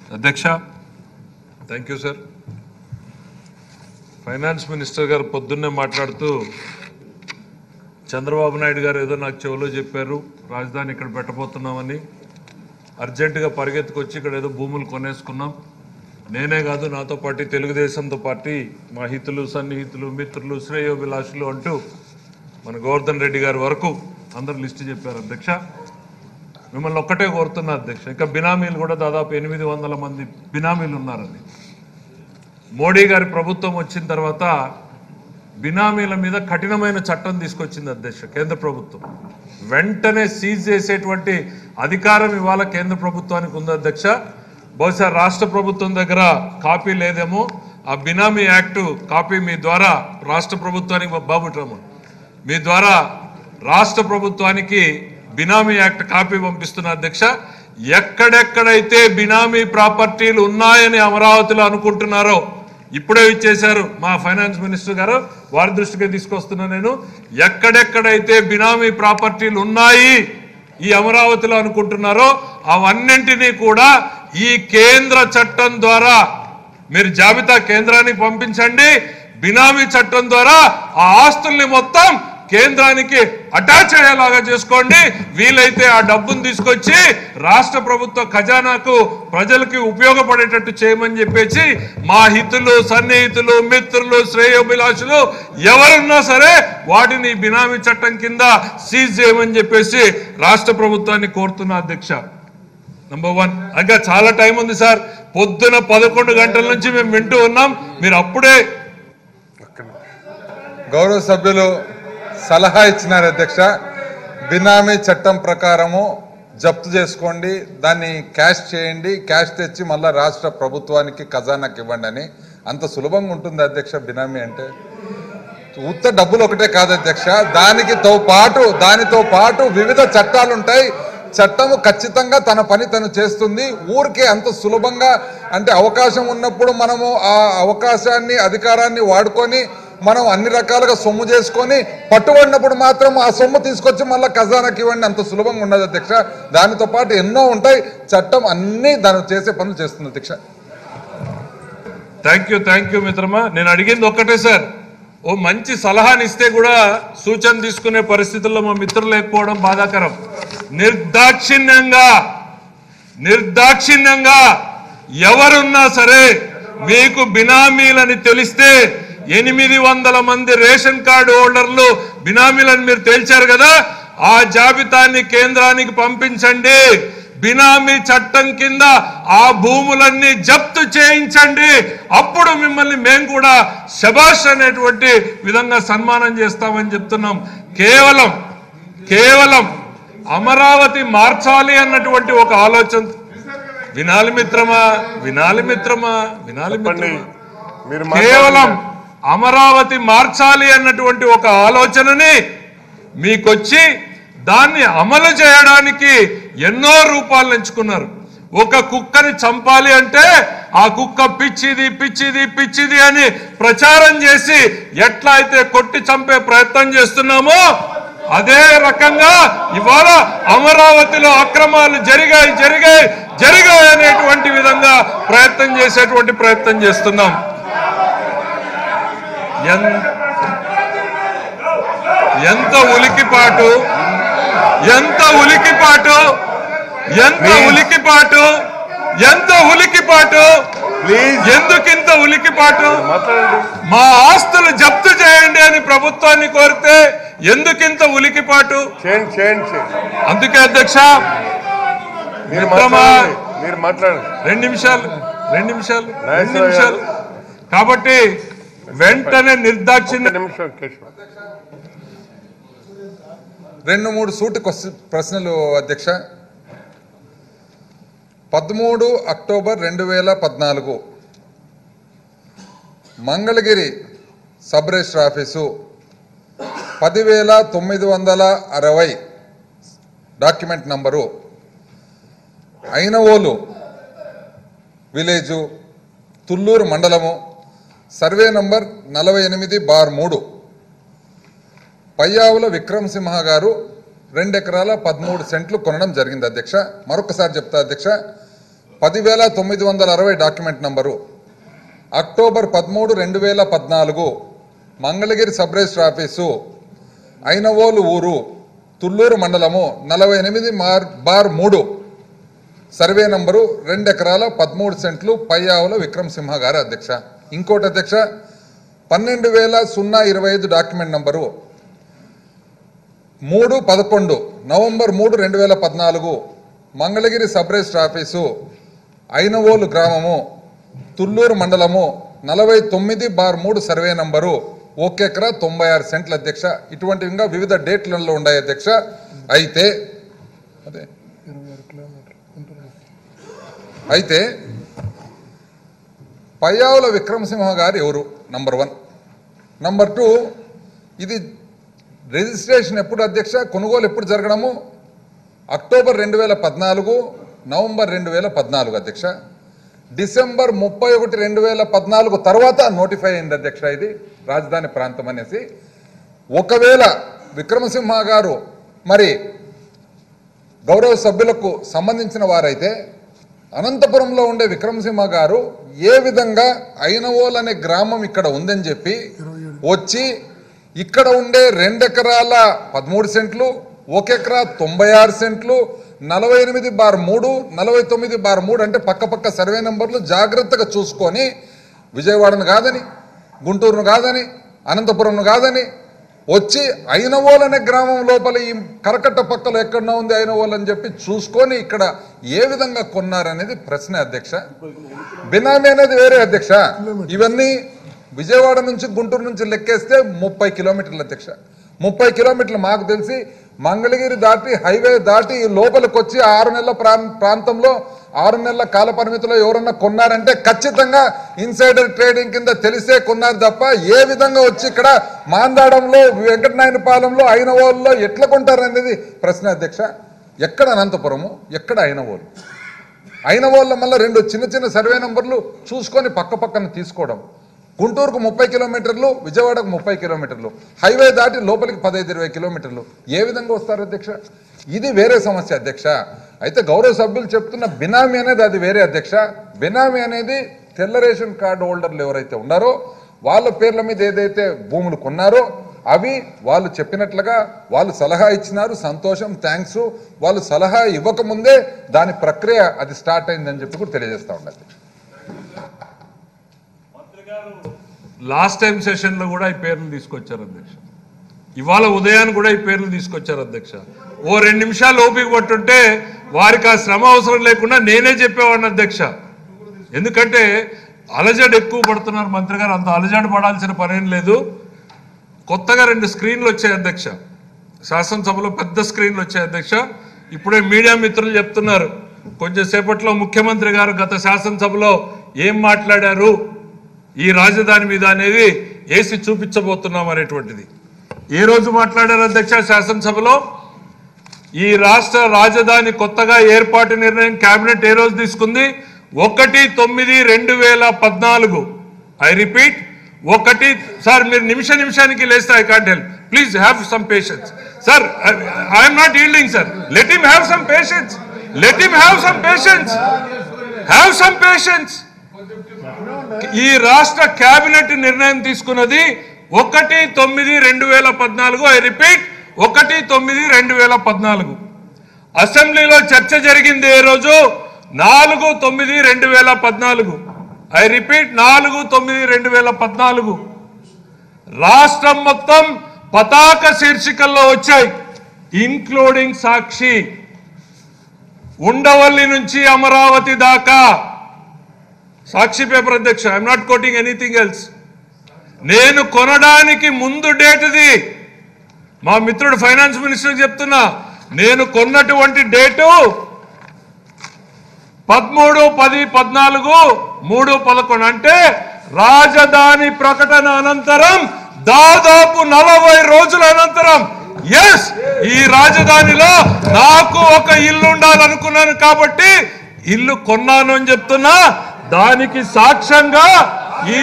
అధ్యక్ష thank you sir finance minister garu పొద్దున్నే మాట్లాడుతూ చంద్రబాబు నాయుడు గారు ఏదో నాకు చెవిలో చెప్పారు రాజధాని ఇక్కడ పెట్టబోతున్నామని అర్జెంటుగా పరిగెత్తుకొచ్చి ఇక్కడ ఏదో భూములు కొనేసుకున్నాం నేనే కాదు నాతో పాటు తెలుగుదేశంతో పార్టీ మా హితులు సన్నిహితులు మిత్రులు శ్రేయోభిలాషులు అంటూ మన గోవర్ధన్ రెడ్డి గారి వరకు అందరు లిస్టు చెప్పారు అధ్యక్ష మిమ్మల్ని ఒక్కటే కోరుతున్నా అధ్యక్ష ఇంకా బినామీలు కూడా దాదాపు ఎనిమిది వందల మంది బినామీలు ఉన్నారని మోడీ గారి ప్రభుత్వం వచ్చిన తర్వాత బినామీల మీద కఠినమైన చట్టం తీసుకొచ్చింది అధ్యక్ష కేంద్ర ప్రభుత్వం వెంటనే సీజ్ చేసేటువంటి అధికారం ఇవాళ కేంద్ర ప్రభుత్వానికి ఉంది అధ్యక్ష బహుశా రాష్ట్ర ప్రభుత్వం దగ్గర కాపీ లేదేమో ఆ బినామీ యాక్ట్ కాపీ మీ ద్వారా రాష్ట్ర ప్రభుత్వానికి బాబుట్రమ్మ మీ ద్వారా రాష్ట్ర ప్రభుత్వానికి బినామీ యాక్ట్ కాపీ పంపిస్తున్న అధ్యక్ష ఎక్కడెక్కడైతే బినామీ ప్రాపర్టీలు ఉన్నాయని అమరావతిలో అనుకుంటున్నారో ఇప్పుడే ఇచ్చేశారు మా ఫైనాన్స్ మినిస్టర్ గారు వారి దృష్టికి తీసుకొస్తున్నా నేను ఎక్కడెక్కడైతే బినామీ ప్రాపర్టీలు ఉన్నాయి ఈ అమరావతిలో అనుకుంటున్నారో అవన్నింటినీ కూడా ఈ కేంద్ర చట్టం ద్వారా మీరు జాబితా కేంద్రానికి పంపించండి బినామీ చట్టం ద్వారా ఆ ఆస్తుల్ని మొత్తం కేంద్రానికి అటాచ్ అయ్యేలాగా చేసుకోండి వీలైతే ఆ డబ్బును తీసుకొచ్చి రాష్ట్ర ప్రభుత్వ ఖజానాకు ప్రజలకి ఉపయోగపడేటట్టు చేయమని చెప్పేసి మా హితులు సన్నిహితులు మిత్రులు శ్రేయోభిలాషులు ఎవరున్నా సరే వాటిని బినామీ చట్టం కింద సీజ్ చేయమని చెప్పేసి రాష్ట్ర ప్రభుత్వాన్ని కోరుతున్నా అధ్యక్ష నంబర్ వన్ ఇంకా చాలా టైం ఉంది సార్ పొద్దున పదకొండు గంటల నుంచి మేము వింటూ ఉన్నాం మీరు అప్పుడే గౌరవ సభ్యులు సలహా ఇచ్చినారు అధ్యక్ష బినామీ చట్టం ప్రకారము జప్తు చేసుకోండి దాన్ని క్యాష్ చేయండి క్యాష్ తెచ్చి మళ్ళీ రాష్ట్ర ప్రభుత్వానికి ఖజానాకి ఇవ్వండి అని అంత సులభంగా ఉంటుంది అధ్యక్ష బినామీ అంటే ఉత్త డబ్బులు ఒకటే కాదు అధ్యక్ష దానికితో పాటు దానితో పాటు వివిధ చట్టాలు ఉంటాయి చట్టము ఖచ్చితంగా తన పని తను చేస్తుంది ఊరికే అంత సులభంగా అంటే అవకాశం ఉన్నప్పుడు మనము ఆ అవకాశాన్ని అధికారాన్ని వాడుకొని మనం అన్ని రకాలుగా సొమ్ము చేసుకొని పట్టుబడినప్పుడు మాత్రం ఆ సొమ్ము తీసుకొచ్చి మళ్ళీ ఖజానాకి ఇవ్వండి అంత సులభంగా ఉండదు అధ్యక్ష దానితో పాటు ఎన్నో ఉంటాయి చట్టం అన్ని దాని చేసే పనులు చేస్తుంది అధ్యక్ష థ్యాంక్ యూ థ్యాంక్ యూ మిత్రమా నేను అడిగింది ఒక్కటే సార్ ఓ మంచి సలహాని ఇస్తే కూడా సూచన తీసుకునే పరిస్థితుల్లో మా మిత్రులు లేకపోవడం బాధాకరం నిర్దాక్షిణ్యంగా నిర్దాక్షిణ్యంగా ఎవరున్నా సరే మీకు బినామీలని తెలిస్తే ఎనిమిది వందల మంది రేషన్ కార్డు హోల్డర్లు బినామీలని మీరు తేల్చారు కదా ఆ జాబితాని కేంద్రానికి పంపించండి బినామీ చట్టం కింద ఆ భూములన్నీ జప్తు చేయించండి అప్పుడు మిమ్మల్ని మేము కూడా శబాష్ అనేటువంటి విధంగా సన్మానం చేస్తామని చెప్తున్నాం కేవలం కేవలం అమరావతి మార్చాలి అన్నటువంటి ఒక ఆలోచన వినాలి మిత్రమా వినాలి మిత్రమా వినాలి మిత్రమా మీరు కేవలం అమరావతి మార్చాలి అన్నటువంటి ఒక ఆలోచనని మీకొచ్చి దాన్ని అమలు చేయడానికి ఎన్నో రూపాలు ఎంచుకున్నారు ఒక కుక్కని చంపాలి అంటే ఆ కుక్క పిచ్చిది పిచ్చిది పిచ్చిది అని ప్రచారం చేసి ఎట్లా అయితే కొట్టి చంపే ప్రయత్నం చేస్తున్నామో అదే రకంగా ఇవాళ అమరావతిలో అక్రమాలు జరిగాయి జరిగాయి జరిగాయి అనేటువంటి విధంగా ప్రయత్నం చేసేటువంటి ప్రయత్నం చేస్తున్నాం ఎన్- ఎంత ఉలికిపాటు ఎంత ఉలికిపాటు ఎంత ఉలికిపాటు ఎంత ఉలికిపాటు ప్లీజ్ ఎందుకింత ఉలికిపాటు మాట్లాడండి మా ఆస్తులు జప్తు చేయండి అని ప్రభుత్వాన్ని కోరితే ఎందుకింత ఉలికిపాటు చేయండి చేయండి చేయండి అందుకే అధ్యక్ష మీరు మిత్రమా మాట్లాడండి మీరు మాట్లాడండి రెండు నిమిషాలు రెండు నిమిషాలు రెండు నాగేశ్వరరావు నిమిషాలు కాబట్టి వెంటనే నిర్దాక్షిణ్య ఒక్క నిమిషం కేశవ రెండు మూడు సూటి క్వశ్చన్ ప్రశ్నలు అధ్యక్ష పదమూడు అక్టోబర్ రెండు వేల పద్నాలుగు మంగళగిరి సబ్ రిజిస్టర్ ఆఫీసు పదివేల తొమ్మిది వందల అరవై document number Inavolu village Thullur మండలము సర్వే నంబర్ నలభై ఎనిమిది బార్ మూడు పయ్యావుల విక్రమసింహ గారు రెండు ఎకరాల పదమూడు సెంట్లు కొనడం జరిగింది అధ్యక్ష మరొకసారి చెప్తా అధ్యక్ష పదివేల తొమ్మిది వందల అరవై డాక్యుమెంట్ నంబరు అక్టోబర్ పదమూడు రెండు వేల పద్నాలుగు Mangalagiri sub register office Inavolu ఊరు తుళ్ళూరు మండలము నలభై ఎనిమిది మార్ బార్ మూడు సర్వే నంబరు రెండు ఎకరాల పదమూడు సెంట్లు పయ్యావుల విక్రమ్ సింహ గారి అధ్యక్ష ఇంకోటి అధ్యక్ష పన్నెండు వేల సున్నా ఇరవై ఐదు డాక్యుమెంట్ నంబరు మూడు పదకొండు నవంబర్ మూడు రెండు వేల పద్నాలుగు Mangalagiri sub register office Inavolu గ్రామము తుళ్ళూరు మండలము నలభై తొమ్మిది బార్ మూడు సర్వే నంబరు ఒక ఎకరా తొంభై ఆరు సెంట్ల అధ్యక్ష ఇటువంటి ఇంకా వివిధ డేట్లలో ఉన్నాయి అధ్యక్ష అయితే అదే అయితే పయ్యావుల విక్రమసింహ గారు ఎవరు నంబర్ వన్ నంబర్ టూ ఇది రిజిస్ట్రేషన్ ఎప్పుడు అధ్యక్ష కొనుగోలు ఎప్పుడు జరగడము అక్టోబర్ రెండు వేల పద్నాలుగు నవంబర్ రెండు వేల పద్నాలుగు అధ్యక్ష డిసెంబర్ ముప్పై ఒకటి రెండు వేల పద్నాలుగు తర్వాత నోటిఫై అయింది అధ్యక్ష ఇది రాజధాని ప్రాంతం అనేసి ఒకవేళ విక్రమసింహ గారు మరి గౌరవ సభ్యులకు సంబంధించిన వారైతే అనంతపురంలో ఉండే విక్రమసింహ గారు ఏ విధంగా ఐనవోల్ అనే గ్రామం ఇక్కడ ఉందని చెప్పి వచ్చి ఇక్కడ ఉండే రెండెకరాల పదమూడు సెంట్లు ఒక ఎకరా తొంభై ఆరు సెంట్లు నలభై ఎనిమిది బార్ మూడు నలభై తొమ్మిది బార్ మూడు అంటే పక్క పక్క సర్వే నెంబర్లు జాగ్రత్తగా చూసుకొని విజయవాడను కాదని గుంటూరును కాదని అనంతపురంను కాదని వచ్చి ఐనవోల్ అనే గ్రామం లోపల ఈ కరకట్ట పక్కలో ఎక్కడో ఉంది ఐనవోల్ అని చెప్పి చూసుకొని ఇక్కడ ఏ విధంగా కొన్నారనేది ప్రశ్న అధ్యక్ష బినామీ అనేది వేరే అధ్యక్ష ఇవన్నీ విజయవాడ నుంచి గుంటూరు నుంచి లెక్కేస్తే ముప్పై కిలోమీటర్లు అధ్యక్ష ముప్పై కిలోమీటర్లు మాకు తెలిసి మంగళగిరి దాటి హైవే దాటి ఈ లోపలికి వచ్చి ఆరు నెలల ప్రాం- ప్రాంతంలో ఆరు నెలల కాల పరిమితిలో ఎవరన్నా కొన్నారంటే ఖచ్చితంగా ఇన్సైడర్ ట్రేడింగ్ కింద తెలిసే కొన్నారు తప్ప ఏ విధంగా వచ్చి ఇక్కడ మాందాడంలో వెంకటనాయనపాలెంలో ఐనవోల్లో ఎట్లా కొంటారు అనేది ప్రశ్న అధ్యక్ష ఎక్కడ అనంతపురము ఎక్కడ ఐనవోలు ఐనవోళ్ళ మళ్ళీ రెండు చిన్న చిన్న సర్వే నంబర్లు చూసుకొని పక్క పక్కన తీసుకోవడం గుంటూరుకు ముప్పై కిలోమీటర్లు విజయవాడకు ముప్పై కిలోమీటర్లు హైవే దాటి లోపలికి పదహైదు ఇరవై కిలోమీటర్లు ఏ విధంగా వస్తారు అధ్యక్ష ఇది వేరే సమస్య అధ్యక్ష అయితే గౌరవ సభ్యులు చెప్తున్న బినామీ అనేది అది వేరే అధ్యక్ష బినామీ అనేది తెల్ల రేషన్ కార్డు హోల్డర్లు ఎవరైతే ఉన్నారో వాళ్ళ పేర్ల మీద ఏదైతే భూములు కొన్నారో అవి వాళ్ళు చెప్పినట్లుగా వాళ్ళు సలహా ఇచ్చినారు సంతోషం థ్యాంక్స్ వాళ్ళు సలహా ఇవ్వకముందే దాని ప్రక్రియ అది స్టార్ట్ అయిందని చెప్పి కూడా తెలియజేస్తా ఉండాలి లాస్ట్ టైం సెషన్లో కూడా ఈ పేర్లు తీసుకొచ్చారు అధ్యక్ష ఇవాళ ఉదయాన్ని కూడా ఈ పేర్లు తీసుకొచ్చారు అధ్యక్ష ఓ రెండు నిమిషాలు ఓపిక పట్టుంటే వారికి ఆ శ్రమ అవసరం లేకుండా నేనే చెప్పేవాడిని అధ్యక్ష ఎందుకంటే అలజడి ఎక్కువ పడుతున్నారు మంత్రి గారు అంత అలజడి పడాల్సిన పనేం లేదు కొత్తగా రెండు స్క్రీన్లు వచ్చాయి అధ్యక్ష శాసనసభలో పెద్ద స్క్రీన్లు వచ్చాయి అధ్యక్ష ఇప్పుడే మీడియా మిత్రులు చెప్తున్నారు కొంచెం సేపట్లో ముఖ్యమంత్రి గారు గత శాసనసభలో ఏం మాట్లాడారు ఈ రాజధాని మీద అనేది వేసి చూపించబోతున్నాం అనేటువంటిది ఏ రోజు మాట్లాడారు అధ్యక్ష శాసనసభలో ఈ రాష్ట్ర రాజధాని కొత్తగా ఏర్పాటు నిర్ణయం కేబినెట్ ఏ రోజు తీసుకుంది ఒకటి తొమ్మిది రెండు వేల పద్నాలుగు ఐ రిపీట్ ఒకటి సార్ మీరు నిమిష నిమిషానికి లేస్తే I can't help please have some patience sir I'm not yielding sir let him have some patience let him have some patience have some patience ఈ రాష్ట్ర కేబినెట్ నిర్ణయం తీసుకున్నది ఒకటి తొమ్మిది రెండు వేల పద్నాలుగు ఐ రిపీట్ ఒకటి తొమ్మిది రెండు వేల పద్నాలుగు అసెంబ్లీలో చర్చ జరిగింది ఏ రోజు నాలుగు తొమ్మిది రెండు వేల పద్నాలుగు ఐ రిపీట్ నాలుగు తొమ్మిది రెండు వేల పద్నాలుగు రాష్ట్రం మొత్తం పతాక శీర్షికల్లో వచ్చాయి ఇన్క్లూడింగ్ సాక్షి ఉండవల్లి నుంచి అమరావతి దాకా సాక్షి పేపర్ అధ్యక్ష I'm not quoting anything else నేను కొనడానికి ముందు డేట్ది మా మిత్రుడు ఫైనాన్స్ మినిస్టర్ చెప్తున్నా నేను కొన్నటువంటి డేటు పదమూడు పది పద్నాలుగు మూడు పదకొండు అంటే రాజధాని ప్రకటన అనంతరం దాదాపు నలభై రోజుల అనంతరం ఎస్ ఈ రాజధానిలో నాకు ఒక ఇల్లు ఉండాలనుకున్నాను కాబట్టి ఇల్లు కొన్నాను అని చెప్తున్నా దానికి సాక్ష్యంగా ఈ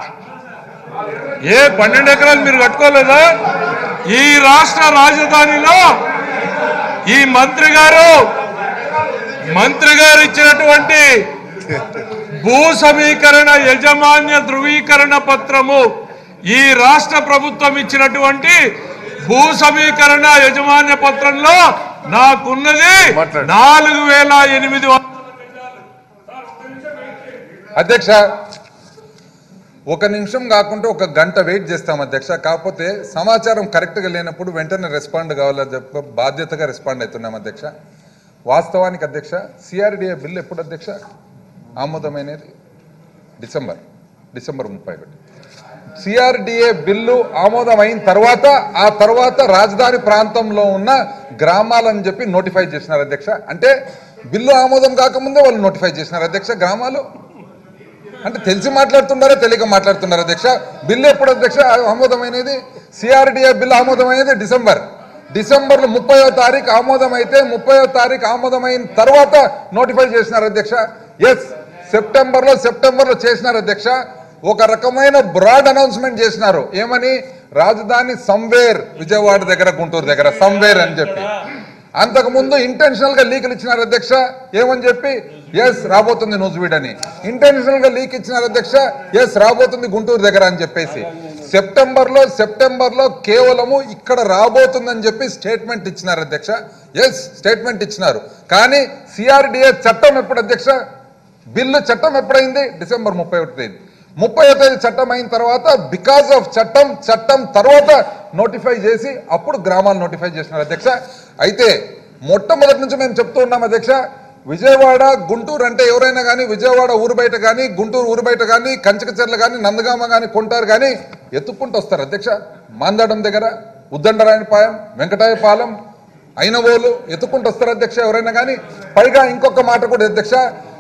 ఏ పన్నెండు ఎకరాలు మీరు కట్టుకోలేదా ఈ రాష్ట్ర రాజధానిలో ఈ మంత్రి గారు మంత్రి గారు ఇచ్చినటువంటి భూ సమీకరణ యజమాన్య ధృవీకరణ పత్రము ఈ రాష్ట్ర ప్రభుత్వం ఇచ్చినటువంటి భూ సమీకరణ యజమాన్య పత్రంలో నాకున్నది మాట్లాడు. నాలుగు వేల ఎనిమిది వందల అధ్యక్ష ఒక నిమిషం కాకుండా ఒక గంట వెయిట్ చేస్తాం అధ్యక్ష కాకపోతే సమాచారం కరెక్ట్గా లేనప్పుడు వెంటనే రెస్పాండ్ కావాలని చెప్ప బాధ్యతగా రెస్పాండ్ అవుతున్నాం అధ్యక్ష వాస్తవానికి అధ్యక్ష సిఆర్డిఏ బిల్ ఎప్పుడు అధ్యక్ష ఆమోదమైనది డిసెంబర్ డిసెంబర్ ముప్పై ఒకటి సిఆర్డిఏ బిల్లు ఆమోదమైన తర్వాత ఆ తర్వాత రాజధాని ప్రాంతంలో ఉన్న గ్రామాలని చెప్పి నోటిఫై చేసినారు అధ్యక్ష అంటే బిల్లు ఆమోదం కాకముందే వాళ్ళు నోటిఫై చేసినారు అధ్యక్ష గ్రామాలు అంటే తెలిసి మాట్లాడుతున్నారా తెలియక మాట్లాడుతున్నారా అధ్యక్ష బిల్లు ఎప్పుడు అధ్యక్ష ఆమోదమైనది సిఆర్డిఏ బిల్లు ఆమోదమైనది డిసెంబర్ డిసెంబర్లో ముప్పయో తారీఖు ఆమోదమైతే ముప్పయో తారీఖు ఆమోదమైన తర్వాత నోటిఫై చేసినారు అధ్యక్ష ఎస్ సెప్టెంబర్లో సెప్టెంబర్లో చేసినారు అధ్యక్ష ఒక రకమైన బ్రాడ్ అనౌన్స్మెంట్ చేసినారు ఏమని రాజధాని సంవేర్ విజయవాడ దగ్గర గుంటూరు దగ్గర సంవేర్ అని చెప్పి అంతకుముందు ఇంటెన్షనల్ గా లీకులు ఇచ్చినారు అధ్యక్ష ఏమని చెప్పి ఎస్ రాబోతుంది నూజివీడ్ అని ఇంటెన్షనల్ గా లీక్ ఇచ్చినారు అధ్యక్ష ఎస్ రాబోతుంది గుంటూరు దగ్గర అని చెప్పేసి సెప్టెంబర్ లో సెప్టెంబర్ లో కేవలము ఇక్కడ రాబోతుందని చెప్పి స్టేట్మెంట్ ఇచ్చినారు అధ్యక్ష ఎస్ స్టేట్మెంట్ ఇచ్చినారు కానీ సిఆర్డిఏ చట్టం ఎప్పుడు అధ్యక్ష బిల్లు చట్టం ఎప్పుడైంది డిసెంబర్ ముప్పై ఒకటి అయింది ముప్పై తేదీ చట్టం అయిన తర్వాత బికాస్ ఆఫ్ చట్టం చట్టం తర్వాత నోటిఫై చేసి అప్పుడు గ్రామాలు నోటిఫై చేసినారు అధ్యక్ష అయితే మొట్టమొదటి నుంచి మేము చెప్తూ ఉన్నాం అధ్యక్ష విజయవాడ గుంటూరు అంటే ఎవరైనా కానీ విజయవాడ ఊరు బయట కానీ గుంటూరు ఊరు బయట కానీ కంచకచెర్ల కానీ నందగామ కానీ కొంటారు కానీ ఎత్తుక్కుంటూ వస్తారు అధ్యక్ష మాందాడం దగ్గర ఉద్దండరాయనపాలెం వెంకటాయపాలెం అయినవోలు ఎత్తుకుంటూ వస్తారు అధ్యక్ష ఎవరైనా కానీ పైగా ఇంకొక మాట కూడా అధ్యక్ష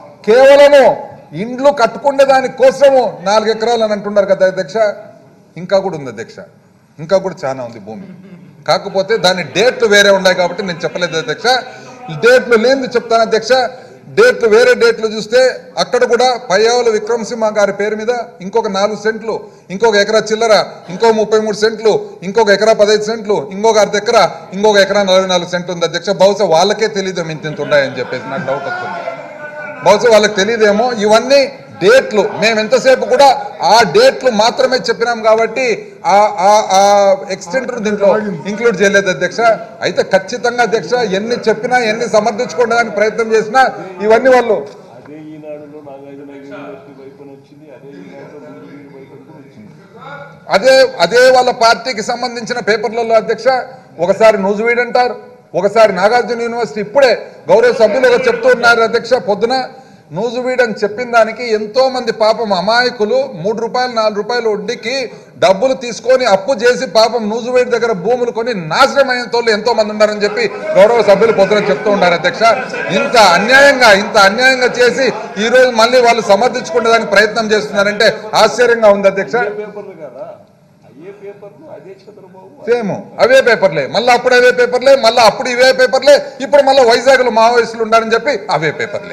కేవలము ఇండ్లు కట్టుకునే దాని కోసము నాలుగు ఎకరాలు అని అంటున్నారు కదా అధ్యక్ష ఇంకా కూడా ఉంది అధ్యక్ష ఇంకా కూడా చాలా ఉంది భూమి కాకపోతే దాని డేట్లు వేరే ఉన్నాయి కాబట్టి నేను చెప్పలేదు అధ్యక్ష డేట్లు లేనిది చెప్తాను అధ్యక్ష డేట్లు వేరే డేట్లు చూస్తే అక్కడ కూడా పయ్యావుల విక్రమసింహ గారి పేరు మీద ఇంకొక నాలుగు సెంట్లు ఇంకొక ఎకరా చిల్లర ఇంకో ముప్పై మూడు సెంట్లు ఇంకొక ఎకరా పదహైదు సెంట్లు ఇంకొక అర్ధ ఎకరా ఇంకొక ఎకరా నలభై నాలుగు సెంట్లు ఉంది అధ్యక్ష బహుశా వాళ్ళకే తెలియదు ఇంత ఇంత ఉన్నాయని చెప్పేసి నాకు డౌట్ వస్తుంది బహుశా వాళ్ళకి తెలియదేమో ఇవన్నీ డేట్లు మేము ఎంతసేపు కూడా ఆ డేట్లు మాత్రమే చెప్పినాం కాబట్టి ఆ ఆ- ఆ ఎక్స్టెంట్ దీంట్లో ఇంక్లూడ్ చేయలేదు అధ్యక్ష అయితే ఖచ్చితంగా అధ్యక్ష ఎన్ని చెప్పినా ఎన్ని సమర్థించుకోవడానికి ప్రయత్నం చేసినా ఇవన్నీ వాళ్ళు అదే ఈనాడులో నాగార్జున యూనివర్సిటీ వైపున వచ్చింది అదే ఈనాడులో గుంటూరు వైపున కూడా వచ్చింది అదే అదే వాళ్ళ పార్టీకి సంబంధించిన పేపర్లలో అధ్యక్ష ఒకసారి నూజువీడ్ అంటారు ఒకసారి నాగార్జున యూనివర్సిటీ ఇప్పుడే గౌరవ సభ్యులు ఒకరు చెప్తూ ఉన్నారు అధ్యక్ష పొద్దున నూజువీడ్ అని చెప్పిన దానికి ఎంతో మంది పాపం అమాయకులు మూడు రూపాయలు నాలుగు రూపాయలు వడ్డీకి డబ్బులు తీసుకొని అప్పు చేసి పాపం నూజువీడ్ దగ్గర భూములు కొని నాశనం అయిన తోళ్ళు ఎంతో మంది ఉన్నారని చెప్పి గౌరవ సభ్యులు పొద్దున చెప్తూ ఉన్నారు అధ్యక్ష ఇంత అన్యాయంగా ఇంత అన్యాయంగా చేసి ఈ రోజు మళ్ళీ వాళ్ళు సమర్థించుకునేదానికి ప్రయత్నం చేస్తున్నారంటే ఆశ్చర్యంగా ఉంది అధ్యక్ష పేపర్లు కదా అయ్యే పేపర్లు అదే చంద్రబాబు సేమ్ అవే పేపర్లే మళ్ళీ అప్పుడు అవే పేపర్లే మళ్ళీ అప్పుడు ఇవే పేపర్లే ఇప్పుడు మళ్ళీ వైజాగ్ లో మావోయిస్టులు ఉండారని చెప్పి అవే పేపర్లే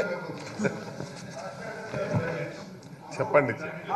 చెప్పండి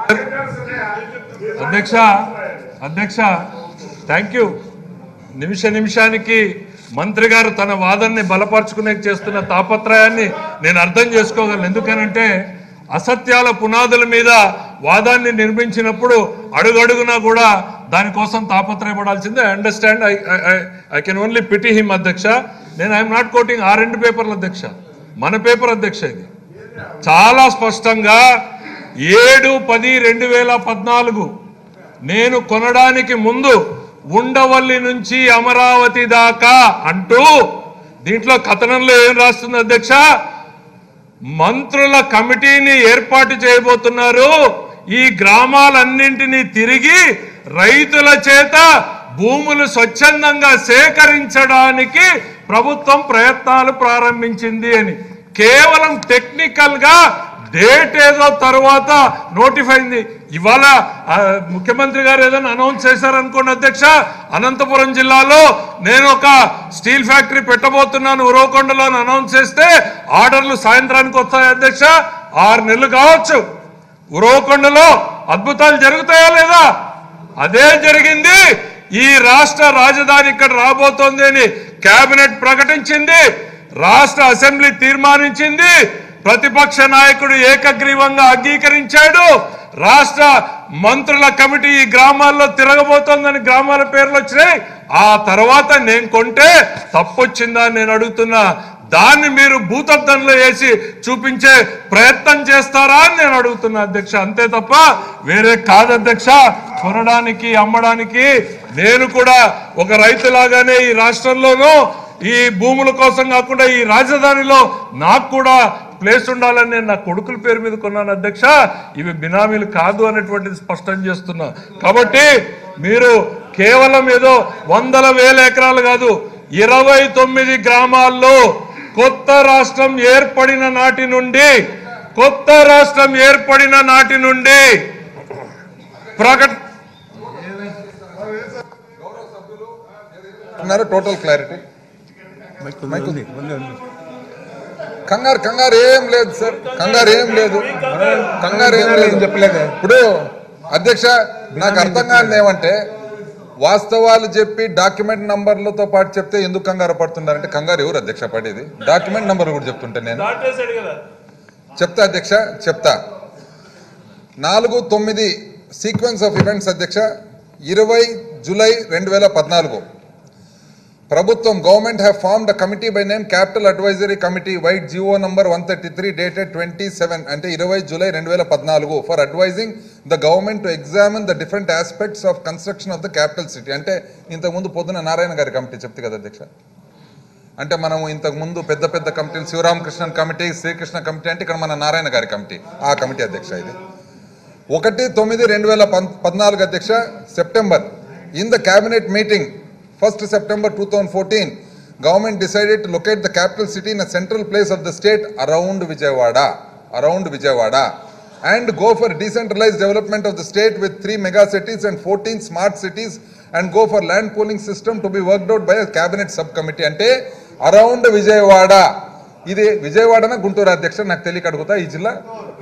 అధ్యక్ష అధ్యక్ష థ్యాంక్ యూ నిమిష నిమిషానికి మంత్రి గారు తన వాదనని బలపరుచుకునే చేస్తున్న తాపత్రయాన్ని నేను అర్థం చేసుకోగలను ఎందుకనంటే అసత్యాల పునాదుల మీద వాదాన్ని నిర్మించినప్పుడు అడుగడుగునా కూడా దానికోసం తాపత్రయపడాల్సిందే I understand I I can only pity him అధ్యక్ష నేను ఐఎమ్ నాట్ కోటింగ్ ఆ రెండు పేపర్ల అధ్యక్ష మన పేపర్ అధ్యక్ష ఇది చాలా స్పష్టంగా ఏడు పది రెండు వేల పద్నాలుగు నేను కొనడానికి ముందు ఉండవల్లి నుంచి అమరావతి దాకా అంటూ దీంట్లో కథనంలో ఏం రాస్తుంది అధ్యక్ష మంత్రుల కమిటీని ఏర్పాటు చేయబోతున్నారు ఈ గ్రామాలన్నింటినీ తిరిగి రైతుల చేత భూములు స్వచ్ఛందంగా సేకరించడానికి ప్రభుత్వం ప్రయత్నాలు ప్రారంభించింది అని కేవలం టెక్నికల్ గా డేట్ ఏదో తర్వాత నోటిఫై అయింది ఇవాళ ఆ, ముఖ్యమంత్రి గారు ఏదైనా అనౌన్స్ చేశారనుకోండి అధ్యక్ష అనంతపురం జిల్లాలో నేను ఒక స్టీల్ ఫ్యాక్టరీ పెట్టబోతున్నాను ఉరవకొండలో అని అనౌన్స్ చేస్తే ఆర్డర్లు సాయంత్రానికి వస్తాయి అధ్యక్ష ఆరు నెలలు కావచ్చు ఉరవకొండలో అద్భుతాలు జరుగుతాయా లేదా అదే జరిగింది ఈ రాష్ట్ర రాజధాని ఇక్కడ రాబోతోంది అని కేబినెట్ ప్రకటించింది రాష్ట్ర అసెంబ్లీ తీర్మానించింది ప్రతిపక్ష నాయకుడు ఏకగ్రీవంగా అంగీకరించాడు రాష్ట్ర మంత్రుల కమిటీ ఈ గ్రామాల్లో తిరగబోతోందని గ్రామాల పేర్లు వచ్చినాయి ఆ తర్వాత నేను కొంటే తప్పొచ్చిందా అని నేను అడుగుతున్నా దాన్ని మీరు భూతద్దంలో వేసి చూపించే ప్రయత్నం చేస్తారా అని నేను అడుగుతున్నా అధ్యక్ష అంతే తప్ప వేరే కాదు అధ్యక్ష కొనడానికి అమ్మడానికి నేను కూడా ఒక రైతులాగానే ఈ రాష్ట్రంలోనూ ఈ భూముల కోసం కాకుండా ఈ రాజధానిలో నాకు కూడా ప్లేస్ ఉండాలని నేను నా కొడుకుల పేరు మీద కొన్నాను అధ్యక్ష ఇవి బినామీలు కాదు అనేటువంటిది స్పష్టం చేస్తున్నా కాబట్టి మీరు కేవలం ఏదో వందల వేల ఎకరాలు కాదు ఇరవై తొమ్మిది గ్రామాల్లో కొత్త రాష్ట్రం ఏర్పడిన నాటి నుండి కొత్త రాష్ట్రం ఏర్పడిన నాటి నుండి ప్రకట అన్నారు టోటల్ క్లారిటీ కంగారు కంగారు ఏం లేదు సార్ కంగారు ఏం లేదు కంగారు ఏం లేదు చెప్పలేదు ఇప్పుడు అధ్యక్ష నాకు అర్థం కాని ఏమంటే వాస్తవాలు చెప్పి డాక్యుమెంట్ నంబర్లతో పాటు చెప్తే ఎందుకు కంగారు పడుతున్నారంటే కంగారు ఎవరు అధ్యక్ష పడేది డాక్యుమెంట్ నంబర్ కూడా చెప్తుంటే నేను చెప్తా అధ్యక్ష చెప్తా నాలుగు తొమ్మిది సీక్వెన్స్ ఆఫ్ ఈవెంట్స్ అధ్యక్ష ఇరవై జూలై రెండు వేల పద్నాలుగు ప్రభుత్వం government have formed a committee by name capital advisory committee white GO number one thirty three dated twenty seven అంటే ఇరవై జూలై రెండు వేల పద్నాలుగు for advising the government to examine the different aspects of construction of the capital city అంటే ఇంతకుముందు పొద్దున నారాయణ గారి committee చెప్తే కదా అధ్యక్ష అంటే మనం ఇంతకు ముందు పెద్ద పెద్ద కమిటీలు శివరామకృష్ణన్ కమిటీ శ్రీకృష్ణ కమిటీ అంటే ఇక్కడ మన నారాయణ గారి కమిటీ ఆ కమిటీ అధ్యక్ష ఇది ఒకటి తొమ్మిది రెండు వేల పం- పద్నాలుగు అధ్యక్ష September in the cabinet meeting first September two thousand fourteen government decided to locate the capital city in a central place of the state around Vijayawada around Vijayawada and go for decentralise development of the state with three mega cities and fourteen smart cities and go for land pooling system to be worked out by cabinet sub committee అంటే around Vijayawada ఇది విజయవాడన గుంటూరు అధ్యక్ష నాకు తెలియక అడుగుతా ఈ జిల్లా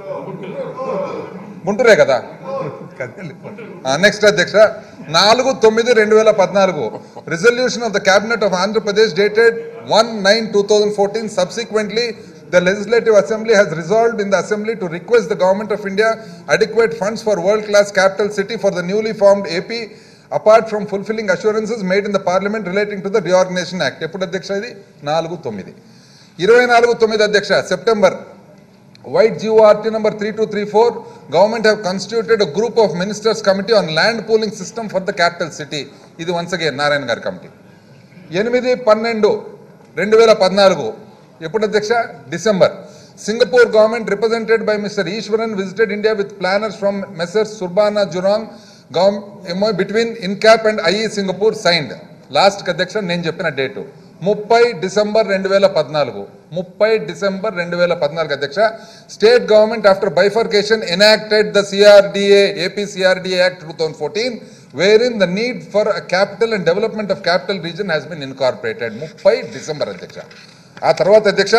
గుంటూరే కదా నెక్స్ట్ అధ్యక్ష నాలుగు తొమ్మిది రెండు వేల పద్నాలుగు resolution of the cabinet of Andhra Pradesh dated one nine two thousand fourteen subsequently the legislative assembly has resolved in the assembly to request the government of India adequate funds for world-class capital city for the newly formed AP apart from fulfilling assurances made in the parliament relating to the reorganization act ఎప్పుడు అధ్యక్ష ఇది నాలుగు తొమ్మిది ఇరవై నాలుగు తొమ్మిది అధ్యక్ష September White GORT number 3234, government have constituted a group of ministers committee on land pooling system for the capital city. ఇది once again నారాయణ గారి కమిటీ ఎనిమిది పన్నెండు రెండు వేల పద్నాలుగు ఎప్పుడు అధ్యక్ష December Singapore government represented by mister Iswaran visited India with planners from messrs Surbana Jurong MO between Incap and IE Singapore signed last అధ్యక్ష నేను చెప్పిన డేటు ముప్పై డిసెంబర్ రెండు వేల పద్నాలుగు ముప్పై డిసెంబర్ రెండు వేల పద్నాలుగు అధ్యక్ష state government after bifurcation enacted the CRDA AP CRDA act two thousand fourteen where in the need for capital and development of capital region has been incorporated ముప్పై డిసెంబర్ అధ్యక్ష ఆ తర్వాత అధ్యక్ష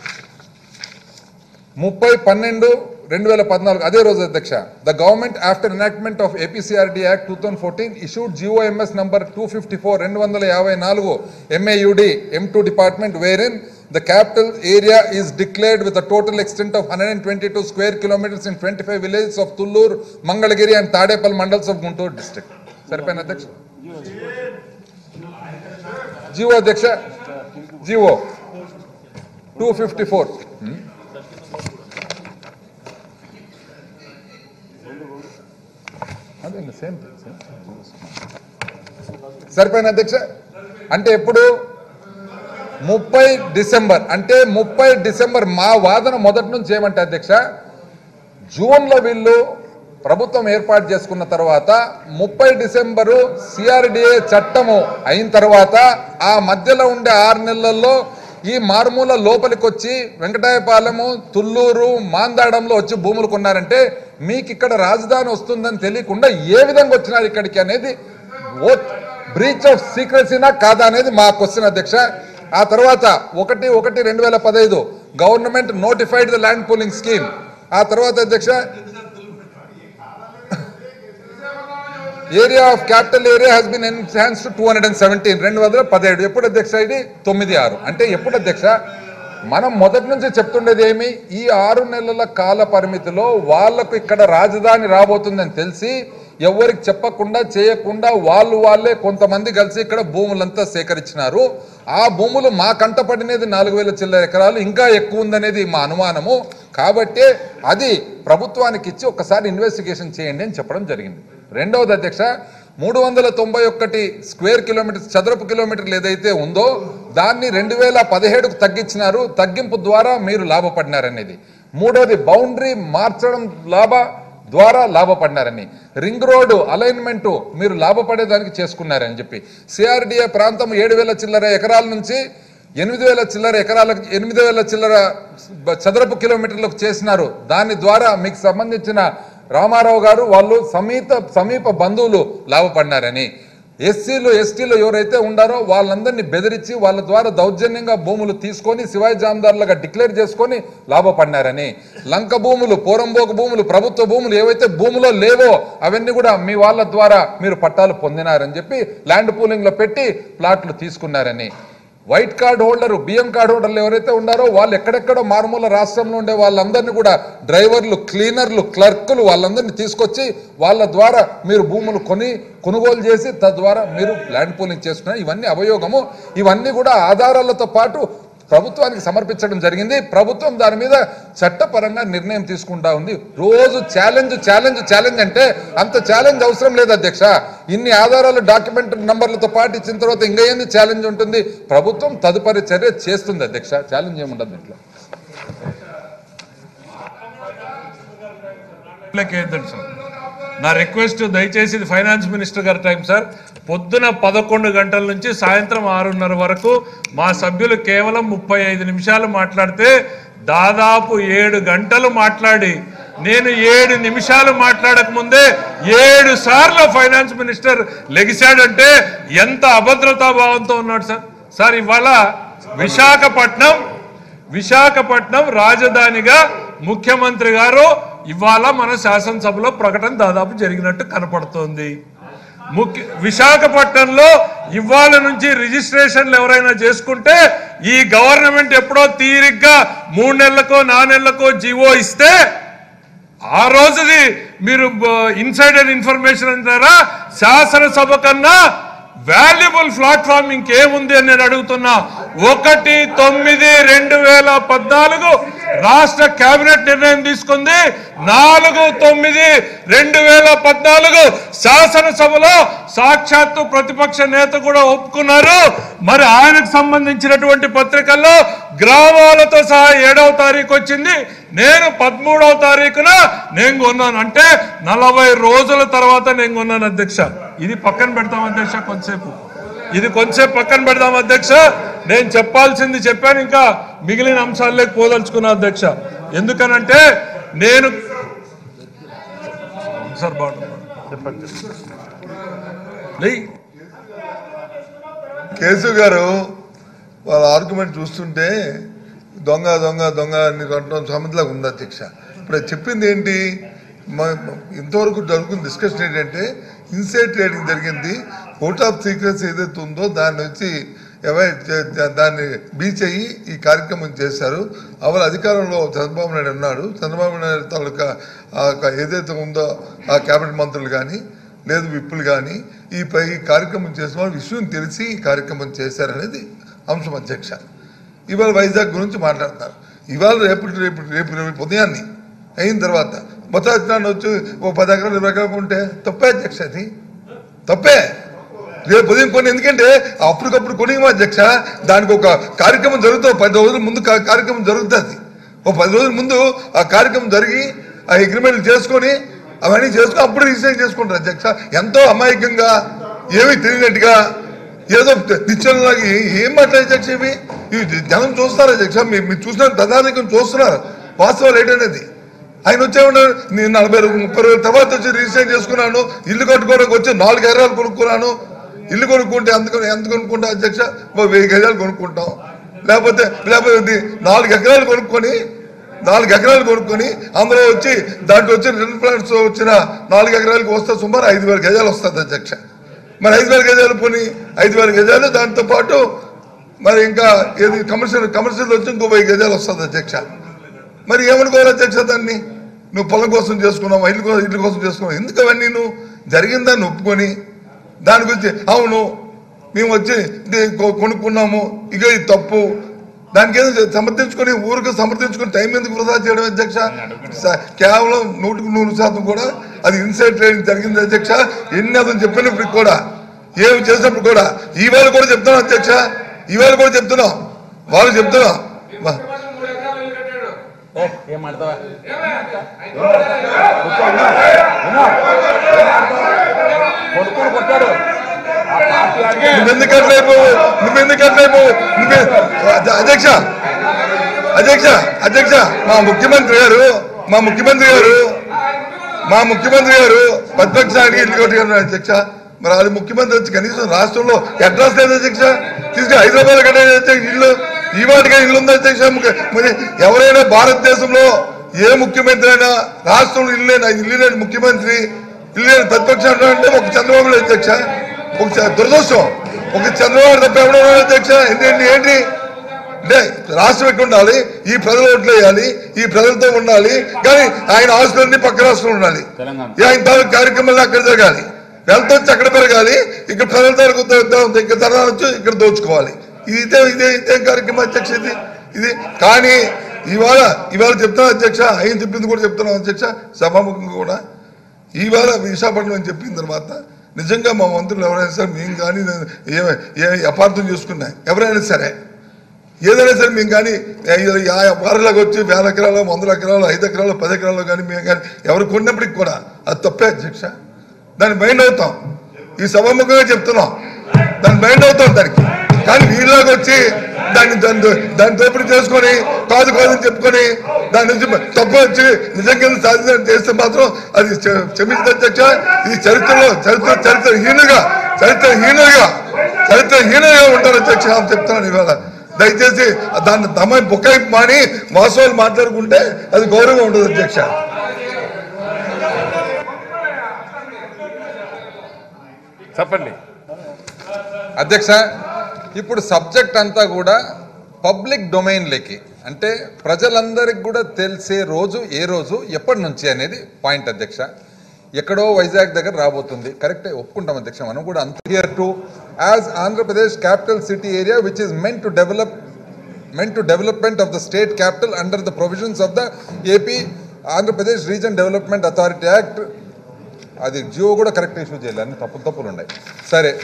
ముప్పై పన్నెండు రెండు వేల పద్నాలుగు అదే రోజు అధ్యక్ష the government after enactment of APCRD act two thousand fourteen issued GOMS number two fifty four రెండు వందల యాభై నాలుగు MAUD M two department where in the capital area is declared with a total extent of hundred and twenty two square kilometers in twenty five villages of Tulluru Mangalagiri and Tadepalli mandals of Guntur district సరిపోయిన అధ్యక్ష GO అధ్యక్ష GO two fifty four అదే same సరిపోయిన అధ్యక్ష అంటే ఎప్పుడు ముప్పై December అంటే ముప్పై డిసెంబర్ మా వాదన మొదటి నుంచి ఏమంటే అధ్యక్ష జూన్లో వీళ్ళు ప్రభుత్వం ఏర్పాటు చేసుకున్న తర్వాత ముప్పై డిసెంబరు సిఆర్డిఏ చట్టము అయిన తర్వాత ఆ మధ్యలో ఉండే ఆరు నెలల్లో ఈ మారుమూల లోపలికి వచ్చి వెంకటాయపాలెము తుళ్ళూరు మాందాడంలో వచ్చి భూములు కొన్నారంటే మీకు ఇక్కడ రాజధాని వస్తుందని తెలియకుండా ఏ విధంగా వచ్చినారు ఇక్కడికి అనేది ఓ బ్రీచ్ ఆఫ్ సీక్రెసీనా కాదా అనేది మా క్వశ్చన్ అధ్యక్ష ఆ తర్వాత ఒకటి ఒకటి రెండు వేల పదహైదు government notified the land pooling scheme ఆ తర్వాత అధ్యక్ష area of capital area has been enhanced to two hundred and seventeen రెండు వందల పదిహేడు ఎప్పుడు అధ్యక్ష ఇది తొమ్మిది ఆరు అంటే ఎప్పుడు అధ్యక్ష మనం మొదటి నుంచి చెప్తుండేది ఏమి ఈ ఆరు నెలల కాల పరిమితిలో వాళ్లకు ఇక్కడ రాజధాని రాబోతుందని తెలిసి ఎవరికి చెప్పకుండా చేయకుండా వాళ్ళు వాళ్ళే కొంతమంది కలిసి ఇక్కడ భూములంతా సేకరించినారు ఆ భూములు మా కంట పడినది నాలుగు వేల చిల్లర ఎకరాలు ఇంకా ఎక్కువ ఉందనేది మా అనుమానము కాబట్టి అది ప్రభుత్వానికి ఇచ్చి ఒకసారి ఇన్వెస్టిగేషన్ చేయండి అని చెప్పడం జరిగింది రెండవది అధ్యక్ష మూడు వందల తొంభై ఒకటి స్క్వేర్ కిలోమీటర్ చదరపు కిలోమీటర్లు ఏదైతే ఉందో దాన్ని రెండు వేల పదిహేడుకు తగ్గించినారు తగ్గింపు ద్వారా మీరు లాభపడినారనేది మూడోది బౌండరీ మార్చడం లాభ ద్వారా లాభపడినారని రింగ్ రోడ్డు అలైన్మెంట్ మీరు లాభపడేదానికి చేసుకున్నారని చెప్పి సిఆర్డిఏ ప్రాంతం ఏడు వేల చిల్లర ఎకరాల నుంచి ఎనిమిది వేల చిల్లర ఎకరాలకు ఎనిమిది వేల చిల్లర చదరపు కిలోమీటర్లకు చేసినారు దాని ద్వారా మీకు సంబంధించిన రామారావు గారు వాళ్ళు సమీప సమీప బంధువులు లాభపడినారని ఎస్సీలు ఎస్టీలు ఎవరైతే ఉండారో వాళ్ళందరినీ బెదిరించి వాళ్ళ ద్వారా దౌర్జన్యంగా భూములు తీసుకొని శివాయి జామదారులుగా డిక్లేర్ చేసుకొని లాభపడినారని లంక భూములు పోరంబోకు భూములు ప్రభుత్వ భూములు ఏవైతే భూములో లేవో అవన్నీ కూడా మీ వాళ్ళ ద్వారా మీరు పట్టాలు పొందినారని చెప్పి ల్యాండ్ పూలింగ్ లో పెట్టి ప్లాట్లు తీసుకున్నారని వైట్ కార్డ్ హోల్డర్ బియ్యం కార్డ్ హోల్డర్లు ఎవరైతే ఉన్నారో వాళ్ళు ఎక్కడెక్కడో మారుమూల రాష్ట్రంలో ఉండే వాళ్ళందరినీ కూడా డ్రైవర్లు క్లీనర్లు క్లర్కులు వాళ్ళందరినీ తీసుకొచ్చి వాళ్ళ ద్వారా మీరు భూములు కొని కొనుగోలు చేసి తద్వారా మీరు ల్యాండ్ పూలింగ్ చేసుకున్నారు ఇవన్నీ అవయోగము ఇవన్నీ కూడా ఆధారాలతో పాటు ప్రభుత్వానికి సమర్పించడం జరిగింది ప్రభుత్వం దాని మీద చట్టపరంగా నిర్ణయం తీసుకుంటా ఉంది రోజు ఛాలెంజ్ ఛాలెంజ్ ఛాలెంజ్ అంటే అంత ఛాలెంజ్ అవసరం లేదు అధ్యక్ష ఇన్ని ఆధారాలు డాక్యుమెంట్ నంబర్లతో పాటు ఇచ్చిన తర్వాత ఇంకా ఏంది ఛాలెంజ్ ఉంటుంది ప్రభుత్వం తదుపరి చర్య చేస్తుంది అధ్యక్ష ఛాలెంజ్ ఏముండదు దీంట్లో లెక్కేద్దండి సార్ నా రిక్వెస్ట్ దయచేసి ఇది ఫైనాన్స్ మినిస్టర్ గారి టైం సార్ పొద్దున పదకొండు గంటల నుంచి సాయంత్రం ఆరున్నర వరకు మా సభ్యులు కేవలం ముప్పై ఐదు నిమిషాలు మాట్లాడితే దాదాపు ఏడు గంటలు మాట్లాడి నేను ఏడు నిమిషాలు మాట్లాడక ముందే ఏడు సార్లు ఫైనాన్స్ మినిస్టర్ లెగిశాడంటే ఎంత అభద్రతా భావంతో ఉన్నాడు సార్ సార్ ఇవాళ విశాఖపట్నం విశాఖపట్నం రాజధానిగా ముఖ్యమంత్రి గారు ఇవాళ మన శాసనసభలో ప్రకటన దాదాపు జరిగినట్టు కనపడుతోంది ముఖ్య విశాఖపట్నంలో ఇవాళ నుంచి రిజిస్ట్రేషన్లు ఎవరైనా చేసుకుంటే ఈ గవర్నమెంట్ ఎప్పుడో తీరిగ్గా మూడు నెలలకో నాలుగు నెలలకో జీవో ఇస్తే ఆ రోజుది మీరు ఇన్సైడర్ ఇన్ఫర్మేషన్ అంటారా శాసనసభ కన్నా వాల్యుబుల్ ప్లాట్ఫామ్ ఇంకేముంది అని నేను అడుగుతున్నా ఒకటి తొమ్మిది రెండు వేల పద్నాలుగు రాష్ట్ర కేబినెట్ నిర్ణయం తీసుకుంది నాలుగు తొమ్మిది రెండు వేల పద్నాలుగు శాసనసభలో సాక్షాత్తు ప్రతిపక్ష నేత కూడా ఒప్పుకున్నారు మరి ఆయనకు సంబంధించినటువంటి పత్రికల్లో గ్రామాలతో సహా ఏడవ తారీఖు వచ్చింది నేను పదమూడవ తారీఖున నేను కొన్నాను అంటే నలభై రోజుల తర్వాత నేను కొన్నాను అధ్యక్ష ఇది పక్కన పెడతాం అధ్యక్ష కొంతసేపు ఇది కొంతసేపు పక్కన పెడదాం అధ్యక్ష నేను చెప్పాల్సింది చెప్పాను ఇంకా మిగిలిన అంశాల్లోకి పోదలుచుకున్నా అధ్యక్ష ఎందుకనంటే నేను సార్ బాగుంటుంది చెప్పండి లేయ్. కేసు గారు వాళ్ళ ఆర్గ్యుమెంట్ చూస్తుంటే దొంగ దొంగ దొంగ అని అంటాం సమితిలాగా ఉంది అధ్యక్ష ఇప్పుడు అది చెప్పింది ఏంటి మ- ఇంతవరకు జరుగుతున్న డిస్కషన్ ఏంటంటే ఇన్సైడ్ ట్రేడింగ్ జరిగింది కోర్ట్ ఆఫ్ సీక్రెట్స్ ఏదైతే ఉందో దాన్ని వచ్చి అవాయిడ్ చే- దాన్ని బీచ్ అయ్యి ఈ కార్యక్రమం చేశారు అవల అధికారంలో చంద్రబాబు నాయుడు ఉన్నాడు చంద్రబాబు నాయుడు తాలూకా ఆ క- ఏదైతే ఉందో ఆ కేబినెట్ మంత్రులు కానీ లేదు విప్పులు కానీ ఈ పై ఈ కార్యక్రమం చేసిన వాళ్ళు విషయం తెలిసి ఈ కార్యక్రమం చేశారనేది అంశం అధ్యక్ష ఇవాళ వైజాగ్ గురించి మాట్లాడతారు ఇవాళ రేపు రేపు రేపు రేపు ఉదయాన్ని అయిన తర్వాత మొత్తం వచ్చి ఓ పది ఎకరాలు ఇరవై ఎకరాలు ఉంటే తప్పే అధ్యక్ష అది తప్పే రేపు ఉదయం కొన్ని ఎందుకంటే అప్పటికప్పుడు కొని అధ్యక్ష దానికి ఒక కార్యక్రమం జరుగుతుంది పది రోజుల ముందు కా- కార్యక్రమం జరుగుతుంది ఓ పది రోజుల ముందు ఆ కార్యక్రమం జరిగి ఆ అగ్రిమెంట్లు చేసుకొని అవన్నీ చేసుకుని అప్పుడు రిజిస్ట్రేషన్ చేసుకుంటారు అధ్యక్ష ఎంతో అమాయకంగా ఏమీ తెలియనట్టుగా ఏదో నిత్యంలాగా ఏం మాట్లాడే అధ్యక్ష ఇవి ఇవి జనం చూస్తారు అధ్యక్ష మీరు మీరు చూసిన ప్రధానికం చూస్తున్నారు వాస్తవాలు ఏంటనేది ఆయన వచ్చేవాడు నేను నలభై రోజులు ముప్పై రోజుల తర్వాత వచ్చి రిజిస్ట్రేషన్ చేసుకున్నాను ఇల్లు కట్టుకోవడానికి వచ్చి నాలుగు ఎకరాలు కొనుక్కున్నాను ఇల్లు కొనుక్కుంటే ఎంత కొను- ఎంత కొనుక్కుంటాం అధ్యక్ష ఓ వెయ్యి గజాలు కొనుక్కుంటాం లేకపోతే లేకపోతే ఇది నాలుగు ఎకరాలు కొనుక్కొని నాలుగు ఎకరాలు కొనుక్కొని అందులో వచ్చి దాంట్లో వచ్చిన రెండు ప్లాంట్స్ వచ్చిన నాలుగు ఎకరాలకు వస్తే సుమారు ఐదు వేల గజాలు వస్తుంది అధ్యక్ష మరి ఐదు వేల గజాలు పోని ఐదు వేల గజాలు దాంతో పాటు మరి ఇంకా ఏది కమర్షియల్ కమర్షియల్ వచ్చి ఇంకో వెయ్యి గజాలు వస్తుంది అధ్యక్ష మరి ఏమనుకోవాలి అధ్యక్ష దాన్ని నువ్వు పొలం కోసం చేసుకున్నావు ఇల్లు కోసం ఇల్లు కోసం చేసుకున్నావు ఎందుకు అవన్నీ నువ్వు జరిగిందాన్ని ఒప్పుకొని దాని గురించి అవును మేము వచ్చి ఇది కొ- కొనుక్కున్నాము ఇక ఇది తప్పు దానికి ఏదో సమర్థించుకొని ఊరికి సమర్థించుకొని టైం ఎందుకు వృధా చేయడం అధ్యక్ష స- కేవలం నూటికి నూరు శాతం కూడా అది ఇన్సైడ్ ట్రైనింగ్ జరిగింది అధ్యక్ష ఎన్ని అతను చెప్పినప్పుడు కూడా ఏమి చేసినప్పుడు కూడా ఈవేళ కూడా చెప్తున్నాం అధ్యక్ష ఈవేళ కూడా చెప్తున్నాం వాళ్ళు చెప్తున్నాం వా- ఏం మాడతావా కొడుకుని కొట్టాడు ఆ పార్టీ ఆడితే నువ్వెందుకు అట్లయిపోవు నువ్వెందుకు అట్లయిపోవు నువ్వే అధ్య- అధ్యక్ష అధ్యక్ష అధ్యక్ష మా ముఖ్యమంత్రి గారు మా ముఖ్యమంత్రి గారు మా ముఖ్యమంత్రి గారు ప్రతిపక్షానికి ఇల్లు కొట్టుకున్నారు అధ్యక్ష మరి అది ముఖ్యమంత్రి వచ్చి కనీసం రాష్ట్రంలో అడ్రస్ లేదు అధ్యక్ష తీసుకుని హైదరాబాద్ కట్టే అధ్యక్ష ఇల్లు ఈ వాటిగా ఇల్లు ఉంది అధ్యక్ష ముఖ్య- మరి ఎవరైనా భారతదేశంలో ఏ ముఖ్యమంత్రి అయినా రాష్ట్రంలో ఇల్లు లేని ఇల్లు లేని ముఖ్యమంత్రి ఇల్లు లేని ప్రతిపక్షం అంటే ఒక చంద్రబాబు నాయుడు అధ్యక్ష ఒక చ- దురదృష్టం ఒక చంద్రబాబు తప్ప ఎవడో ఉన్నాడు అధ్యక్ష ఏంటి ఏంటి అంటే రాష్ట్రం ఎక్కడ ఉండాలి ఈ ప్రజలు ఓట్లు వేయాలి ఈ ప్రజలతో ఉండాలి కానీ ఆయన ఆస్తులన్నీ పక్క రాష్ట్రంలో ఉండాలి తెలంగాణ. ఈ ఆయన తాలూకు కార్యక్రమాలు అక్కడ జరగాలి వెళ్తే వచ్చి అక్కడ పెరగాలి ఇక్కడ ప్రజల తాలూకు ద- ద- ఇక్కడ తరాలు వచ్చి ఇక్కడ దోచుకోవాలి ఇది ఇదే ఇదే ఇదే కార్యక్రమం అధ్యక్ష ఇది ఇది కానీ ఇవాళ ఇవాళ చెప్తున్నా అధ్యక్ష ఆయన చెప్పింది కూడా చెప్తున్నాం అధ్యక్ష సభాముఖంగా కూడా ఈవేళ విశాఖపట్నం అని చెప్పిన తర్వాత నిజంగా మా మంత్రులు ఎవరైనా సరే మేము కానీ ఏ ఏ అపార్థం చేసుకున్నా ఎవరైనా సరే ఏదైనా సరే మేము కానీ వారిలోకి వచ్చి వేల ఎకరాలు వందల ఎకరాలు ఐదు ఎకరాలు పది ఎకరాలు కానీ మేము కానీ ఎవరు కొన్నప్పటికి కూడా అది తప్పే అధ్యక్ష దాన్ని మైండ్ అవుతాం ఈ సభాముఖంగా చెప్తున్నాం దాన్ని మైండ్ అవుతాం దానికి కానీ వీళ్ళకి వచ్చి దాన్ని దాన్ని దాన్ని దోపిడీ చేసుకొని కాదు కాదని చెప్పుకొని దాని నుంచి తప్పు వచ్చి నిజంగా సాధన చేస్తే మాత్రం అది క్ష- క్షమించదు అధ్యక్ష ఇది చరిత్రలో చరిత్ర చరిత్రహీనుగా చరిత్రహీనుగా చరిత్రహీనుగా ఉంటారు అధ్యక్ష అని చెప్తున్నాను ఇవాళ దయచేసి దాన్ని తమ బుక్కాయి మాని వాస్తవాలు మాట్లాడుకుంటే అది గౌరవం ఉండదు అధ్యక్ష చెప్పండి అధ్యక్ష ఇప్పుడు సబ్జెక్ట్ అంతా కూడా పబ్లిక్ డొమైన్లోకి అంటే ప్రజలందరికి కూడా తెలిసే రోజు ఏ రోజు ఎప్పటి నుంచి అనేది పాయింట్ అధ్యక్ష ఎక్కడో వైజాగ్ దగ్గర రాబోతుంది కరెక్టే ఒప్పుకుంటాం అధ్యక్ష మనం కూడా అంత here to as Andhra Pradesh capital city area which is meant to develop meant to development of the state capital under the provisions of the AP Andhra Pradesh Region Development Authority Act అది జియో కూడా కరెక్ట్ ఇష్యూ చేయాలి అన్ని తప్పు తప్పులు ఉన్నాయి సరే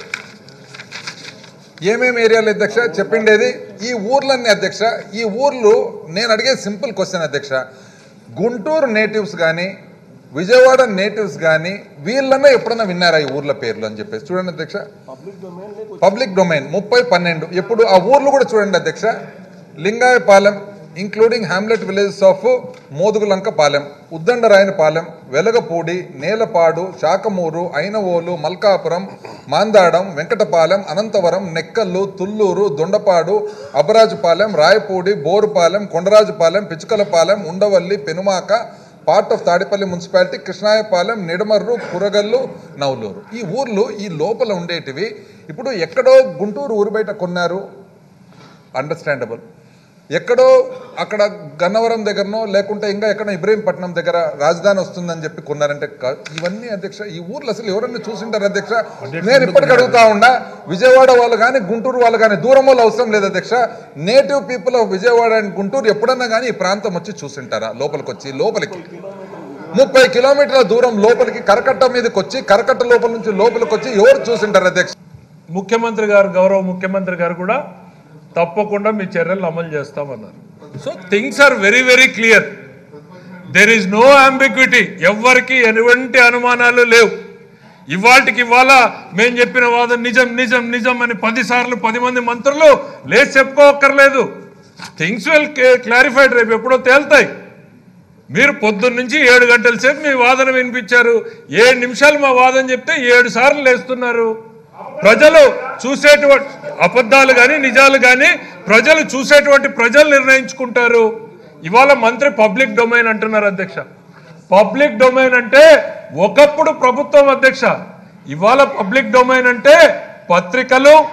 ఏమేమి ఏరియాలు అధ్యక్ష చెప్పిండేది ఈ ఊర్లన్నీ అధ్యక్ష ఈ ఊర్లు నేను అడిగే సింపుల్ క్వశ్చన్ అధ్యక్ష గుంటూరు నేటివ్స్ కానీ విజయవాడ నేటివ్స్ కానీ వీళ్ళన్నా ఎప్పుడన్నా విన్నారా ఈ ఊర్ల పేర్లు అని చెప్పేసి చూడండి అధ్యక్ష పబ్లిక్ డొమైన్ ముప్పై పన్నెండు ఎప్పుడు ఆ ఊర్లు కూడా చూడండి అధ్యక్ష Lingayapalem including hamlet villages of Modugulankapalem Uddandarayunipalem Velagapudi Nelapadu Sakamuru Ainavolu Malkapuram Mandadam Venkatapalem Anantavaram Nekkallu Thullur Dondapadu Abbarajupalem Rayapudi Borupalem Kondarajupalem Pichukalapalem Undavalli Penumaka part of Tadepalli municipality Krishnayapalem Nidamarru Kuragallu Navuluru ఈ ఊర్లు ఈ లోపల ఉండేటివి ఇప్పుడు ఎక్కడో గుంటూరు ఊరు బయట కొన్నారు అండర్స్టాండబుల్ ఎక్కడో అక్కడ గన్నవరం దగ్గరనో లేకుంటే ఇంకా ఎక్కడ ఇబ్రహీంపట్నం దగ్గర రాజధాని వస్తుందని చెప్పి కొన్నారంటే కా- ఇవన్నీ అధ్యక్ష ఈ ఊర్లో అసలు ఎవరన్నా చూసింటారు అధ్యక్ష నేను ఇప్పటికి అడుగుతా ఉన్నా విజయవాడ వాళ్ళు కానీ గుంటూరు వాళ్ళు కానీ దూరం వాళ్ళు అవసరం లేదు అధ్యక్ష నేటివ్ people of Vijayawada and Guntur ఎప్పుడన్నా కానీ ఈ ప్రాంతం వచ్చి చూసింటారా లోపలికి వచ్చి లోపలికి ముప్పై కిలోమీటర్ల దూరం లోపలికి కరకట్ట మీదకి వచ్చి కరకట్ట లోపల నుంచి లోపలికి వచ్చి ఎవరు చూసింటారు అధ్యక్ష ముఖ్యమంత్రి గారు గౌరవ ముఖ్యమంత్రి గారు కూడా తప్పకుండా మీ చర్యలు అమలు చేస్తామన్నారు so things are very very clear there is no ambiguity ఎవ్వరికి ఎటువంటి అనుమానాలు లేవు ఇవాళకి ఇవాళ మేము చెప్పిన వాదం నిజం నిజం నిజం అని పది సార్లు పది మంది మంత్రులు లేచి చెప్పుకోక్కర్లేదు థింగ్స్ విల్ క్లారిఫైడ్ రేపు ఎప్పుడో తేల్తాయి మీరు పొద్దున్న నుంచి ఏడు గంటల సేపు మీ వాదన వినిపించారు ఏడు నిమిషాలు మా వాదన చెప్తే ఏడు సార్లు లేస్తున్నారు ప్రజలు చూసేటువంటి అబద్ధాలు కానీ నిజాలు కానీ ప్రజలు చూసేటువంటి ప్రజలు నిర్ణయించుకుంటారు ఇవాళ మంత్రి పబ్లిక్ డొమైన్ అంటున్నారు అధ్యక్ష పబ్లిక్ డొమైన్ అంటే ఒకప్పుడు ప్రభుత్వం అధ్యక్ష ఇవాళ పబ్లిక్ డొమైన్ అంటే పత్రికలు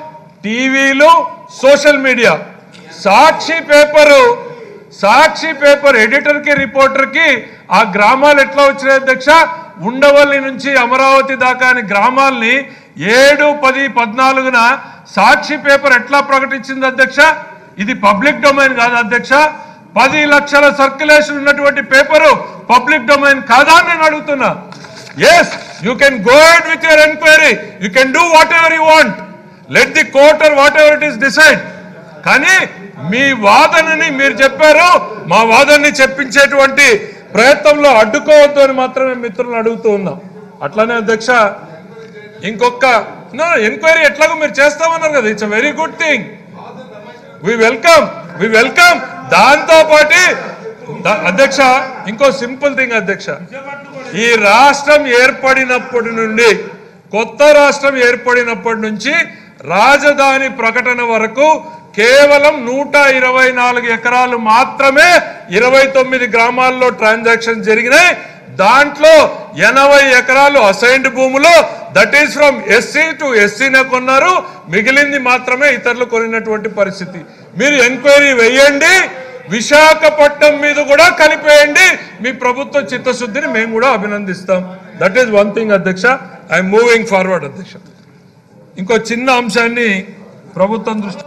టీవీలు social media Sakshi paper Sakshi paper editor కి రిపోర్టర్ కి ఆ గ్రామాలు ఎట్లా వచ్చినాయి అధ్యక్ష ఉండవల్లి నుంచి అమరావతి దాకా అని గ్రామాల్ని ఏడు పది పద్నాలుగున సాక్షి పేపర్ ఎట్లా ప్రకటించింది అధ్యక్ష ఇది పబ్లిక్ డొమైన్ కాదు అధ్యక్ష పది లక్షల సర్క్యులేషన్ ఉన్నటువంటి పేపరు పబ్లిక్ డొమైన్ కాదా అని నేను అడుగుతున్నా yes you can go ahead with your enquiry you can do whatever you want let the court or whatever it is decide కానీ మీ వాదనని మీరు చెప్పారు మా వాదనని చెప్పించేటువంటి ప్రయత్నంలో అడ్డుకోవద్దు అని మాత్రమే మిత్రులను అడుగుతూ ఉన్నాం అట్లానే అధ్యక్ష ఇంకొక ఎంక్వైరీ ఎట్లాగో మీరు చేస్తామన్నారు కదా it's very good thing we welcome we welcome దాంతో పాటు దా- అధ్యక్ష ఇంకో సింపుల్ థింగ్ అధ్యక్ష ఈ రాష్ట్రం ఏర్పడినప్పటి నుండి కొత్త రాష్ట్రం ఏర్పడినప్పటి నుంచి రాజధాని ప్రకటన వరకు కేవలం నూట ఇరవై నాలుగు ఎకరాలు మాత్రమే ఇరవై తొమ్మిది గ్రామాల్లో ట్రాన్సాక్షన్ జరిగినాయి దాంట్లో ఎనభై ఎకరాలు అసైన్డ్ భూములు that is from SC to ఎస్సీనే కొన్నారు మిగిలింది మాత్రమే ఇతరులు కొనినటువంటి పరిస్థితి మీరు ఎంక్వైరీ వేయండి విశాఖపట్నం మీద కూడా కలిపేయండి మీ ప్రభుత్వ చిత్తశుద్ధిని మేము కూడా అభినందిస్తాం దట్ ఈస్ వన్ థింగ్ అధ్యక్ష ఐఎమ్ మూవింగ్ ఫార్వర్డ్ అధ్యక్ష ఇంకో చిన్న అంశాన్ని ప్రభుత్వం దృష్టి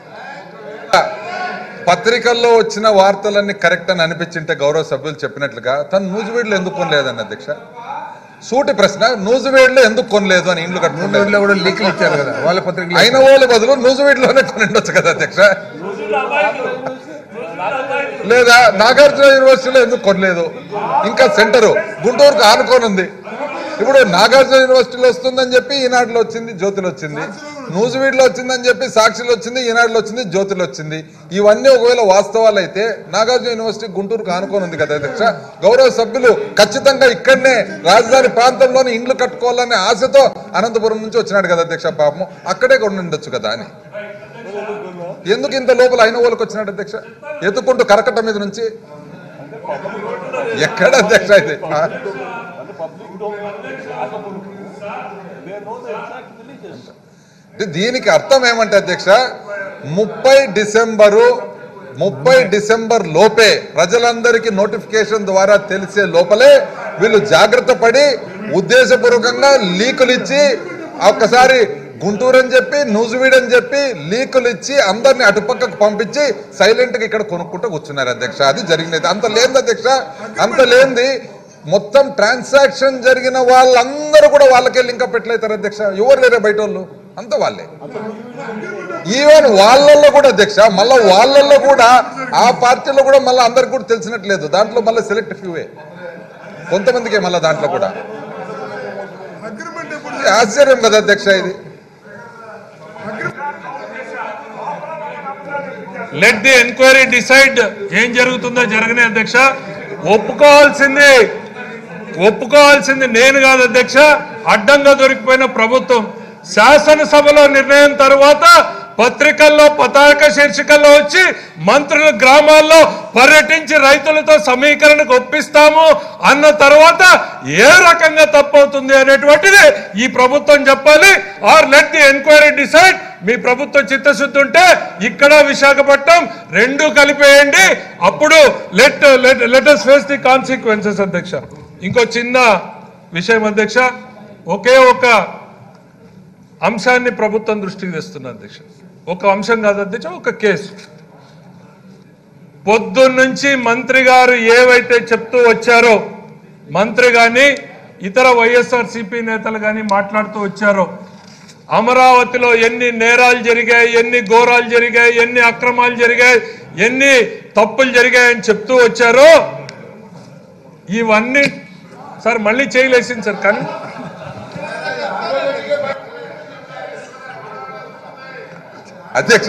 పత్రికల్లో వచ్చిన వార్తలన్నీ కరెక్ట్ అని అనిపించింటే గౌరవ సభ్యులు చెప్పినట్లుగా తను నూజివీడులో ఎందుకు కొనలేదని అధ్యక్ష సూటి ప్రశ్న నూజివీడులో ఎందుకు కొనలేదు అని ఇండ్లు కట్టుకుంటే కూడా లీకులు ఇచ్చారు కదా వాళ్ళ పత్రికలు అయిన వాళ్ళ బదులు నూజివీడులోనే కొని ఉండొచ్చు కదా అధ్యక్ష లేదా నాగార్జున యూనివర్సిటీలో ఎందుకు కొనలేదు ఇంకా సెంటరు గుంటూరుకు ఆనుకొని ఉంది ఇప్పుడు నాగార్జున యూనివర్సిటీలో వస్తుందని చెప్పి ఈనాడులో వచ్చింది జ్యోతిలో వచ్చింది నూజివీడులో వచ్చిందని చెప్పి సాక్షిలో వచ్చింది ఈనాడులో వచ్చింది జ్యోతిలో వచ్చింది ఇవన్నీ ఒకవేళ వాస్తవాలు అయితే నాగార్జున యూనివర్సిటీ గుంటూరుకు ఆనుకొని ఉంది కదా అధ్యక్ష గౌరవ సభ్యులు ఖచ్చితంగా ఇక్కడనే రాజధాని ప్రాంతంలోనే ఇండ్లు కట్టుకోవాలనే ఆశతో అనంతపురం నుంచి వచ్చినాడు కదా అధ్యక్ష పాపం అక్కడే కొన్ని ఉండొచ్చు కదా అని ఎందుకు ఇంత లోపల అయిన వాళ్ళకి వచ్చినాడు అధ్యక్ష ఎత్తుకుంటూ కరకట్ట మీద నుంచి ఎక్కడ అధ్యక్ష ఇది ఆ? అంటే పబ్లిక్ డొమైన్ కాకపోతే they know the exact religious అంటే దీనికి అర్థం ఏమంటే అధ్యక్ష ముప్పై డిసెంబరు ముప్పై డిసెంబర్ లోపే ప్రజలందరికీ నోటిఫికేషన్ ద్వారా తెలిసే లోపలే వీళ్ళు జాగ్రత్త పడి ఉద్దేశపూర్వకంగా లీకులు ఇచ్చి ఒక్కసారి గుంటూరు అని చెప్పి నూజివీడ్ అని చెప్పి లీకులు ఇచ్చి అందరిని అటుపక్కకు పంపించి సైలెంట్ గా ఇక్కడ కొనుక్కుంటూ కూర్చున్నారు అధ్యక్ష అది జరిగినది అంత లేనిది అధ్యక్ష అంత లేనిది మొత్తం ట్రాన్సాక్షన్ జరిగిన వాళ్ళందరూ కూడా వాళ్ళకే లింక్ పెట్టలేతారు అధ్యక్ష ఎవరు లేరే బయట వాళ్ళు అంత వాళ్ళే ఈవెన్ వాళ్ళల్లో కూడా అధ్యక్ష మళ్ళా వాళ్ళల్లో కూడా ఆ పార్టీలో కూడా మళ్ళీ అందరికి కూడా తెలిసినట్లేదు దాంట్లో మళ్ళీ సెలెక్ట్ ఫ్యూవే కొంతమందికే మళ్ళీ దాంట్లో కూడా ఇది ఆశ్చర్యం కదా అధ్యక్ష ఇది లెట్ ది ఎంక్వైరీ డిసైడ్ ఏం జరుగుతుందో జరగనే అధ్యక్ష ఒప్పుకోవాల్సింది ఒప్పుకోవాల్సింది నేను కాదు అధ్యక్ష అడ్డంగా దొరికిపోయిన ప్రభుత్వం శాసనసభలో నిర్ణయం తర్వాత పత్రికల్లో పతాక శీర్షికల్లో వచ్చి మంత్రులు గ్రామాల్లో పర్యటించి రైతులతో సమీకరణకు ఒప్పిస్తాము అన్న తర్వాత ఏ రకంగా తప్పవుతుంది అనేటువంటిది ఈ ప్రభుత్వం చెప్పాలి or let the enquiry decide మీ ప్రభుత్వ చిత్తశుద్ధి ఉంటే ఇక్కడ విశాఖపట్నం రెండు కలిపేయండి అప్పుడు let let us face the consequences అధ్యక్ష ఇంకో చిన్న విషయం అధ్యక్ష ఒకే ఒక అంశాన్ని ప్రభుత్వం దృష్టికి తెస్తున్నా అధ్యక్ష ఒక అంశం కాదు అధ్యక్ష ఒక కేసు పొద్దున్నుంచి మంత్రి గారు ఏవైతే చెప్తూ వచ్చారో మంత్రి గాని ఇతర వైఎస్ఆర్ సిపి నేతలు కానీ మాట్లాడుతూ వచ్చారో అమరావతిలో ఎన్ని నేరాలు జరిగాయి ఎన్ని ఘోరాలు జరిగాయి ఎన్ని అక్రమాలు జరిగాయి ఎన్ని తప్పులు జరిగాయని చెప్తూ వచ్చారో ఇవన్నీ సార్ మళ్ళీ చేయలేసింది సార్ కానీ అధ్యక్ష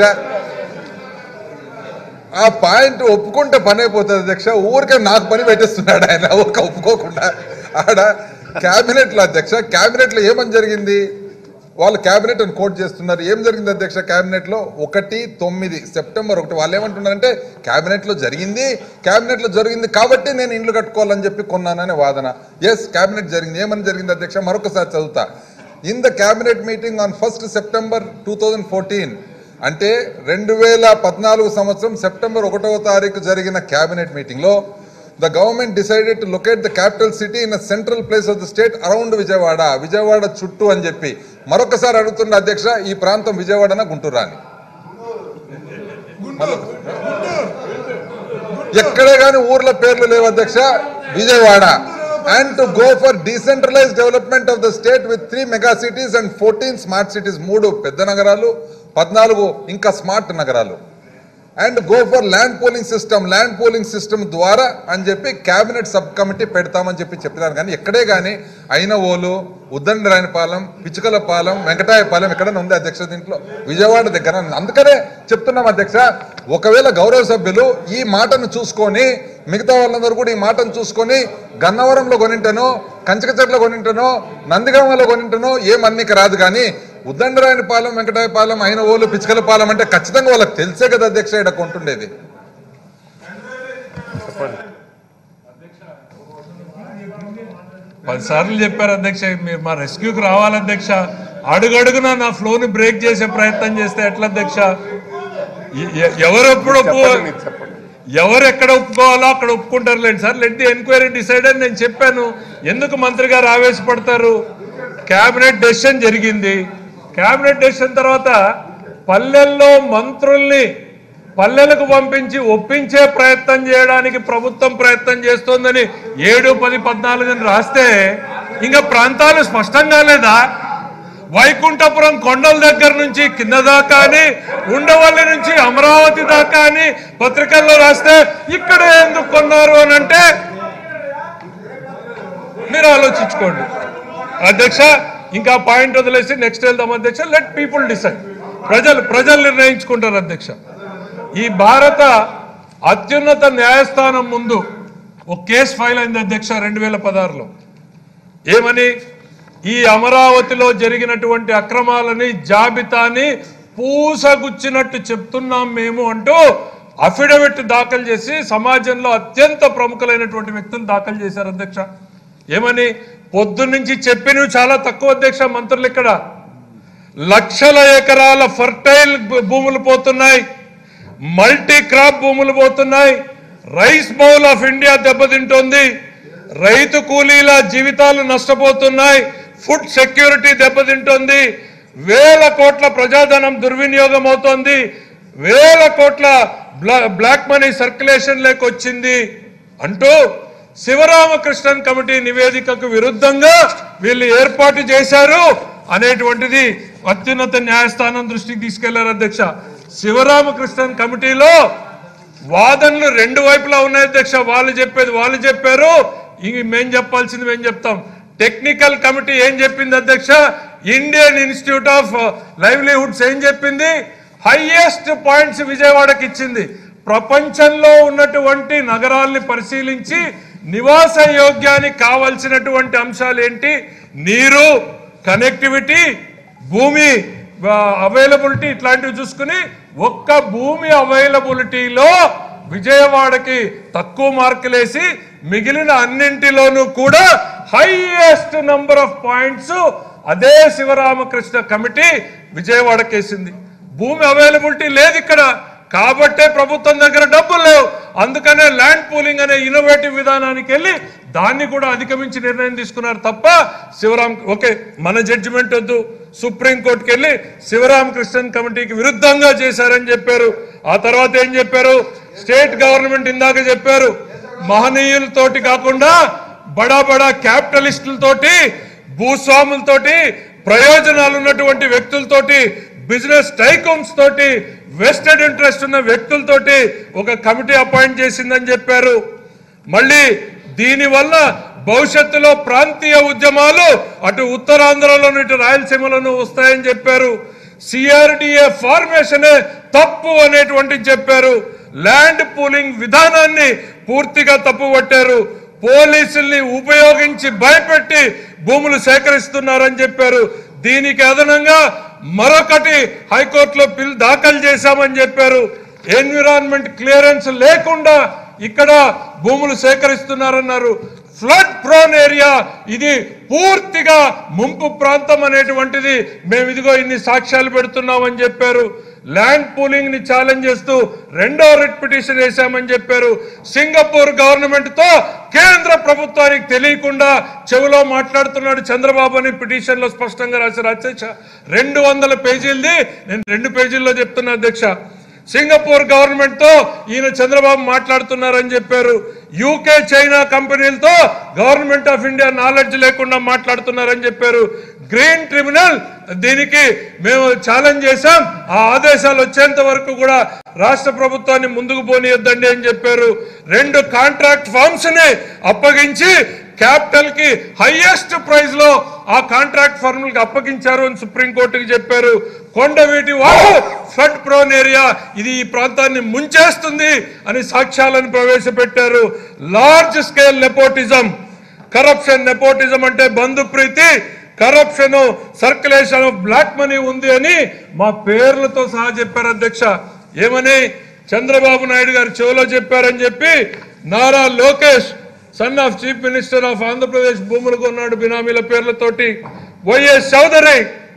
ఆ పాయింట్ ఒప్పుకుంటే పని అయిపోతుంది అధ్యక్ష ఊరికే నాకు పని పెట్టేస్తున్నాడు ఆయన ఊరికే ఒప్పుకోకుండా ఆడ క్యాబినెట్ లో అధ్యక్ష క్యాబినెట్ లో ఏమని జరిగింది వాళ్ళు క్యాబినెట్ అని కోట్ చేస్తున్నారు ఏం జరిగింది అధ్యక్ష క్యాబినెట్ లో ఒకటి తొమ్మిది సెప్టెంబర్ ఒకటి వాళ్ళు ఏమంటున్నారంటే క్యాబినెట్ లో జరిగింది క్యాబినెట్ లో జరిగింది కాబట్టి నేను ఇండ్లు కట్టుకోవాలని చెప్పి కొన్నాననే వాదన ఎస్ క్యాబినెట్ జరిగింది ఏమని జరిగింది అధ్యక్ష మరొకసారి చదువుతా in the cabinet meeting on first September two thousand fourteen అంటే రెండు వేల పద్నాలుగు సంవత్సరం సెప్టెంబర్ ఒకటవ తారీఖు జరిగిన క్యాబినెట్ మీటింగ్లో the government decided to locate the capital city in central place of the state around Vijayawada Vijayawada చుట్టూ అని చెప్పి మరొకసారి అడుగుతున్న అధ్యక్ష ఈ ప్రాంతం విజయవాడన గుంటూరా అని ఎక్కడే కానీ ఊర్ల పేర్లు లేవు అధ్యక్ష Vijayawada and to go for decentralise development of the state with three mega cities and fourteen smart cities మూడు పెద్ద నగరాలు పద్నాలుగు ఇంకా స్మార్ట్ నగరాలు and go for land pooling system land pooling system ద్వారా అని చెప్పి కేబినెట్ సబ్ కమిటీ పెడతామని చెప్పి చెప్పినారు కానీ ఎక్కడే కానీ అయినవోలు ఉద్దండరాయనపాలెం పిచ్చుకలపాలెం వెంకటాయపాలెం ఎక్కడైనా ఉంది అధ్యక్ష దీంట్లో విజయవాడ దగ్గర అందుకనే చెప్తున్నాం అధ్యక్ష ఒకవేళ గౌరవ సభ్యులు ఈ మాటను చూసుకొని మిగతా వాళ్ళందరూ కూడా ఈ మాటను చూసుకొని గన్నవరంలో కొనింటనో కంచకచెట్ల కొనింటనో నందిగామలో కొనింటనో ఏం అన్నిక రాదు కానీ ఉద్దండరాయనపాలెం వెంకటాయపాలెం అయిన ఓలు పిచ్చుకలపాలెం అంటే ఖచ్చితంగా వాళ్ళకి తెలిసే కదా అధ్యక్ష ఇక్కడ కొంటుండేది పదిసార్లు చెప్పారు అధ్యక్ష మీరు మా రెస్క్యూకి రావాలి అధ్యక్ష అడుగడుగునా నా ఫ్లోని బ్రేక్ చేసే ప్రయత్నం చేస్తే ఎట్లా అధ్యక్ష ఎ- ఎ- ఎవరు ఎప్పుడు ఒప్పు ఎవరు ఎక్కడ ఒప్పుకోవాలో అక్కడ ఒప్పుకుంటారులేండి sir let the enquiry decide అని నేను చెప్పాను ఎందుకు మంత్రి గారు ఆవేశపడతారు కేబినెట్ డెసిషన్ జరిగింది కేబినెట్ డెసిషన్ తర్వాత పల్లెల్లో మంత్రుల్ని పల్లెలకు పంపించి ఒప్పించే ప్రయత్నం చేయడానికి ప్రభుత్వం ప్రయత్నం చేస్తోందని ఏడు పది పద్నాలుగుని రాస్తే ఇంకా ప్రాంతాలు స్పష్టంగా లేదా వైకుంఠపురం కొండల దగ్గర నుంచి కింద దాకా అని ఉండవల్లి నుంచి అమరావతి దాకా అని పత్రికల్లో రాస్తే ఇక్కడే ఎందుకు కొన్నారు అని అంటే మీరు ఆలోచించుకోండి అధ్యక్ష ఇంకా పాయింట్ వదిలేసి నెక్స్ట్ వెళ్దాం అధ్యక్ష లెట్ పీపుల్ డిసైడ్ ప్రజలు ప్రజలు నిర్ణయించుకుంటారు అధ్యక్ష ఈ భారత అత్యున్నత న్యాయస్థానం ముందు ఒక కేసు ఫైల్ అయింది అధ్యక్ష రెండు వేల పదహారులో ఏమని ఈ అమరావతిలో జరిగినటువంటి అక్రమాలని జాబితాని పూసగుచ్చినట్టు చెప్తున్నాం మేము అంటూ అఫిడవిట్ దాఖలు చేసి సమాజంలో అత్యంత ప్రముఖులైనటువంటి వ్యక్తులు దాఖలు చేశారు అధ్యక్ష ఏమని పొద్దున్నుంచి చెప్పినవి చాలా తక్కువ అధ్యక్ష మంత్రులు ఇక్కడ లక్షల ఎకరాల ఫర్టైల్ భూములు పోతున్నాయి మల్టీ క్రాప్ భూములు పోతున్నాయి రైస్ బౌల్ ఆఫ్ ఇండియా దెబ్బతింటోంది రైతు కూలీల జీవితాలు నష్టపోతున్నాయి ఫుడ్ సెక్యూరిటీ దెబ్బతింటోంది వేల కోట్ల ప్రజాధనం దుర్వినియోగం అవుతోంది వేల కోట్ల బ్లా- బ్లాక్ మనీ సర్క్యులేషన్ వచ్చింది అంటూ శివరామకృష్ణన్ కమిటీ నివేదికకు విరుద్ధంగా వీళ్ళు ఏర్పాటు చేశారు అనేటువంటిది అత్యున్నత న్యాయస్థానం దృష్టికి తీసుకెళ్లారు అధ్యక్ష శివరామకృష్ణన్ కమిటీలో వాదనలు రెండు వైపులా ఉన్నాయి అధ్యక్ష వాళ్ళు చెప్పేది వాళ్ళు చెప్పారు ఇంక మేం చెప్పాల్సింది మేము చెప్తాం టెక్నికల్ కమిటీ ఏం చెప్పింది అధ్యక్ష ఇండియన్ ఇన్స్టిట్యూట్ ఆఫ్ లైవ్లీహుడ్స్ ఏం చెప్పింది హైయెస్ట్ పాయింట్స్ విజయవాడకి ఇచ్చింది ప్రపంచంలో ఉన్నటువంటి నగరాల్ని పరిశీలించి నివాస యోగ్యానికి కావలసినటువంటి అంశాలు ఏంటి నీరు కనెక్టివిటీ భూమి అవైలబిలిటీ ఇట్లాంటివి చూసుకుని ఒక్క భూమి అవైలబిలిటీలో విజయవాడకి తక్కువ మార్కులేసి మిగిలిన అన్నింటిలోనూ కూడా హైయెస్ట్ నంబర్ ఆఫ్ పాయింట్స్ అదే శివరామకృష్ణ కమిటీ విజయవాడకేసింది భూమి అవైలబిలిటీ లేదు ఇక్కడ కాబట్టే ప్రభుత్వం దగ్గర డబ్బులు లేవు అందుకనే ల్యాండ్ పూలింగ్ అనే ఇన్నోవేటివ్ విధానానికి వెళ్ళి దాన్ని కూడా అధిగమించి నిర్ణయం తీసుకున్నారు తప్ప శివరాం ఓకే మన జడ్జిమెంట్ వద్దు సుప్రీంకోర్టుకి వెళ్ళి శివరామకృష్ణన్ కమిటీకి విరుద్ధంగా చేశారని చెప్పారు ఆ తర్వాత ఏం చెప్పారు స్టేట్ గవర్నమెంట్ ఇందాక చెప్పారు మహనీయులతోటి కాకుండా బడా బడా క్యాపిటలిస్టులతోటి భూస్వాములతోటి ప్రయోజనాలు ఉన్నటువంటి వ్యక్తులతోటి బిజినెస్ టైకూన్స్ తోటి వెస్టెడ్ ఇంట్రెస్ట్ ఉన్న వ్యక్తులతోటి ఒక కమిటీ అపాయింట్ చేసిందని చెప్పారు మళ్ళీ దీనివల్ల భవిష్యత్తులో ప్రాంతీయ ఉద్యమాలు అటు ఉత్తరాంధ్రలోను ఇటు రాయలసీమలోను వస్తాయని చెప్పారు సిఆర్డిఏ ఫార్మేషనే తప్పు అనేటువంటి చెప్పారు ల్యాండ్ పూలింగ్ విధానాన్ని పూర్తిగా తప్పు పట్టారు పోలీసుల్ని ఉపయోగించి భయపెట్టి భూములు సేకరిస్తున్నారని చెప్పారు దీనికి అదనంగా మరొకటి హైకోర్టులో బిల్ దాఖలు చేశామని చెప్పారు ఎన్విరాన్మెంట్ క్లియరెన్స్ లేకుండా ఇక్కడ భూములు సేకరిస్తున్నారన్నారు ఫ్లడ్ ప్రోన్ ఏరియా ఇది పూర్తిగా ముంపు ప్రాంతం అనేటువంటిది మేము ఇదిగో ఇన్ని సాక్ష్యాలు పెడుతున్నామని చెప్పారు ల్యాండ్ పూలింగ్ ని ఛాలెంజ్ చేస్తూ రెండో రిట్ పిటిషన్ వేశామని చెప్పారు సింగపూర్ గవర్నమెంట్ తో కేంద్ర ప్రభుత్వానికి తెలియకుండా చెవిలో మాట్లాడుతున్నాడు చంద్రబాబు అని పిటిషన్ లో స్పష్టంగా రాశారు అధ్యక్ష రెండు వందల పేజీలది నేను రెండు పేజీల్లో చెప్తున్నా అధ్యక్ష సింగపూర్ గవర్నమెంట్ తో ఈయన చంద్రబాబు మాట్లాడుతున్నారని చెప్పారు యూకే చైనా కంపెనీలతో గవర్నమెంట్ ఆఫ్ ఇండియా నాలెడ్జ్ లేకుండా మాట్లాడుతున్నారని చెప్పారు గ్రీన్ ట్రిబ్యునల్ దీనికి మేము ఛాలెంజ్ చేశాం ఆ ఆదేశాలు వచ్చేంత వరకు కూడా రాష్ట్ర ప్రభుత్వాన్ని ముందుకు పోనీయొద్దండి అని చెప్పారు రెండు కాంట్రాక్ట్ ఫార్మ్స్ ని అప్పగించి క్యాపిటల్ కి హైయెస్ట్ ప్రైస్ లో ఆ కాంట్రాక్ట్ ఫర్మ్లకు అప్పగించారు అని సుప్రీంకోర్టుకి చెప్పారు కొండవీటి వారు ఫ్లడ్ ప్రోన్ ఏరియా ఇది ఈ ప్రాంతాన్ని ముంచేస్తుంది అని సాక్ష్యాలను ప్రవేశపెట్టారు large scale nepotism corruption nepotism అంటే బంధుప్రీతి corruption circulation of black money ఉంది అని మా పేర్లతో సహా చెప్పారు అధ్యక్ష ఏమని చంద్రబాబు నాయుడు గారు చెవిలో చెప్పారని చెప్పి Nara Lokesh son of chief minister of Andhra Pradesh భూములు కొన్నాడు బినామీల పేర్లతోటి వైఎస్ చౌదరి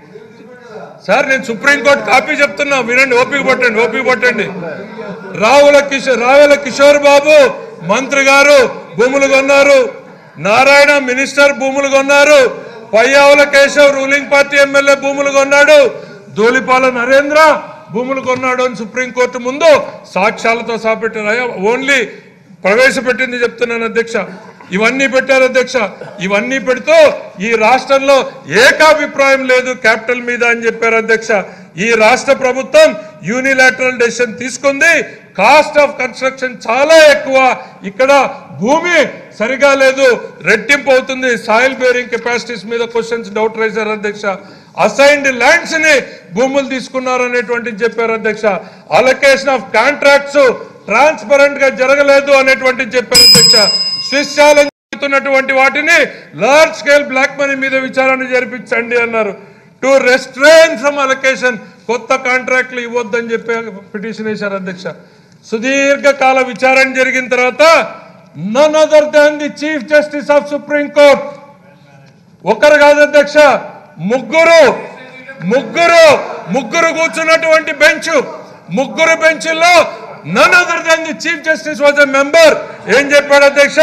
సార్ నేను సుప్రీంకోర్టు కాపీ చెప్తున్నా వినండి ఓపిక పట్టండి ఓపిక పట్టండి రావుల కిషోర్ రావుల కిషోర్ బాబు మంత్రి గారు భూములు కొన్నారు నారాయణ మినిస్టర్ భూములు కొన్నారు Payyavula Keshav ruling party MLA భూములు కొన్నాడు ధూళిపాల నరేంద్ర భూములు కొన్నాడు అని సుప్రీంకోర్టు ముందు సాక్ష్యాలతో సాపెట్టారు ఓన్లీ ప్రవేశపెట్టింది చెప్తున్నాను అధ్యక్ష ఇవన్నీ పెట్టారు అధ్యక్ష ఇవన్నీ పెడుతూ ఈ రాష్ట్రంలో ఏకాభిప్రాయం లేదు క్యాపిటల్ మీద అని చెప్పారు అధ్యక్ష ఈ రాష్ట్ర ప్రభుత్వం యూనిలాటరల్ డెసిషన్ తీసుకుంది కాస్ట్ ఆఫ్ కన్స్ట్రక్షన్ చాలా ఎక్కువ ఇక్కడ భూమి సరిగా లేదు రెట్టింపు అవుతుంది సాయిల్ బేరింగ్ కెపాసిటీస్ మీద క్వశ్చన్స్ డౌట్ రైజర్ అధ్యక్ష అసైన్డ్ ల్యాండ్స్ ని భూములు తీసుకున్నారు అనేటువంటిది చెప్పారు అధ్యక్ష అలొకేషన్ ఆఫ్ కాంట్రాక్ట్స్ ట్రాన్స్పరెంట్ గా జరగలేదు అనేటువంటిది చెప్పారు అధ్యక్ష స్విస్ ఛాలెంజ్ అవుతున్నటువంటి వాటిని లార్జ్ స్కేల్ బ్లాక్ మనీ మీద విచారణ జరిపించండి అన్నారు టు రెస్ట్రైన్ ఫ్రమ్ అలొకేషన్ కొత్త కాంట్రాక్ట్లు ఇవ్వద్దని చెప్పి పిటిషన్ వేశారు అధ్యక్ష సుదీర్ఘకాల విచారణ జరిగిన తర్వాత none other than the chief justice of supreme court ఒకరు కాదు అధ్యక్ష ముగ్గురు ముగ్గురు ముగ్గురు కూర్చున్నటువంటి బెంచ్ ముగ్గురు బెంచ్ల్లో none other than the chief justice was a member ఏం చెప్పాడు అధ్యక్ష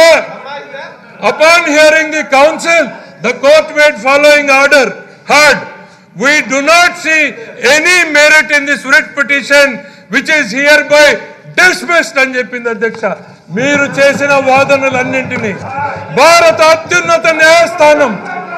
Upon hearing the counsel, the court made following order. Heard, we do not see any merit in this writ petition which is hereby dismissed అని చెప్పింది అధ్యక్ష మీరు చేసిన వాదనలన్నింటినీ భారత అత్యున్నత న్యాయస్థానం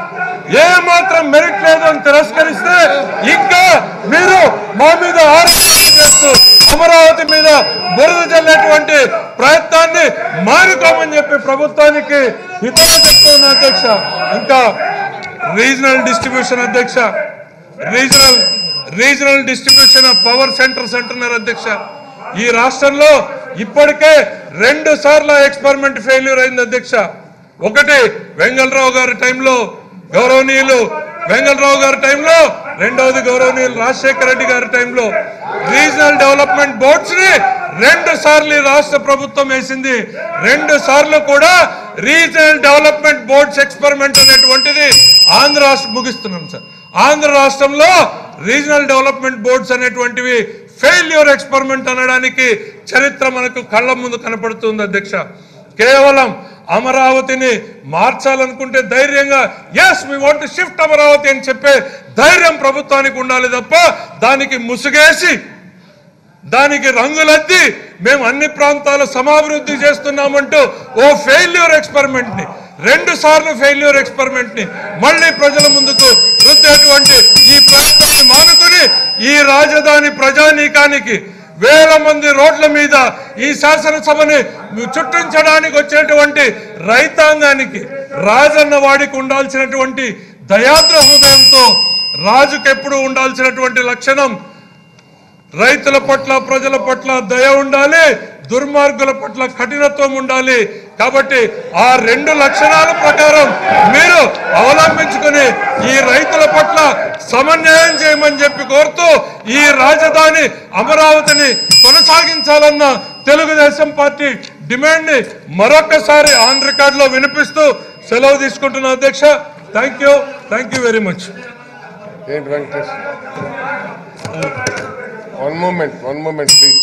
ఏ మాత్రం మెరిట్ లేదు అని తిరస్కరిస్తే ఇంకా మీరు మా మీద ఆరోపణలు చేస్తూ అమరావతి మీద బురద చల్లేటువంటి ప్రయత్నాన్ని మానుకోమని చెప్పి ప్రభుత్వానికి హితవు చెప్తున్న అధ్యక్ష ఇంకా రీజనల్ డిస్ట్రిబ్యూషన్ అధ్యక్ష regional regional distribution of power centres అంటున్నారు అధ్యక్ష ఈ రాష్ట్రంలో ఇప్పటికే రెండు సార్లు ఎక్స్పెరిమెంట్ ఫెయిల్యూర్ అయింది అధ్యక్ష ఒకటి వెంగళరావు గారి టైంలో గౌరవనీయులు వెంగళరావు గారి టైంలో రెండవది గౌరవనీయులు రాజశేఖర రెడ్డి గారి టైంలో రీజనల్ డెవలప్మెంట్ బోర్డ్స్ ని రెండు సార్లు ఈ రాష్ట్ర ప్రభుత్వం వేసింది రెండు సార్లు కూడా రీజనల్ డెవలప్మెంట్ బోర్డ్స్ ఎక్స్పెరిమెంట్ అనేటువంటిది ఆంధ్ర రాష్ట్రం ముగిస్తున్నాం సార్ ఆంధ్ర రాష్ట్రంలో రీజనల్ డెవలప్మెంట్ బోర్డ్స్ అనేటువంటివి ఫెయిల్యూర్ ఎక్స్పెరిమెంట్ అనడానికి చరిత్ర మనకు కళ్ళ ముందు కనపడుతుంది అధ్యక్ష కేవలం అమరావతిని మార్చాలనుకుంటే ధైర్యంగా yes we want shift Amaravati అని చెప్పే ధైర్యం ప్రభుత్వానికి ఉండాలి తప్ప దానికి ముసుగేసి దానికి రంగులద్ది మేము అన్ని ప్రాంతాలు సమాభివృద్ధి చేస్తున్నామంటూ ఓ ఫెయిల్యూర్ ఎక్స్పెరిమెంట్ ని రెండు సార్లు ఫెయిల్యూర్ ఎక్స్పెరిమెంట్ ని మళ్ళీ ప్రజల ముందుకు రుద్దేటువంటి ఈ ప్రయత్నాన్ని మానుకుని ఈ రాజధాని ప్రజానీకానికి వేల మంది రోడ్ల మీద ఈ శాసనసభని చుట్టించడానికి వచ్చినటువంటి రైతాంగానికి రాజన్న వాడికి ఉండాల్సినటువంటి దయాద్ర హృదయంతో రాజుకు ఎప్పుడు ఉండాల్సినటువంటి లక్షణం రైతుల పట్ల ప్రజల పట్ల దయ ఉండాలి దుర్మార్గుల పట్ల కఠినత్వం ఉండాలి కాబట్టి ఆ రెండు లక్షణాల ప్రకారం మీరు అవలంబించుకుని ఈ రైతుల పట్ల సమన్వయం చేయమని చెప్పి కోరుతూ ఈ రాజధాని అమరావతిని కొనసాగించాలన్న తెలుగుదేశం పార్టీ డిమాండ్ ని మరొకసారి ఆన్ రికార్డ్ లో వినిపిస్తూ సెలవు తీసుకుంటున్నా అధ్యక్ష thank you thank you very much ఏంటి Venkatesh one moment one moment please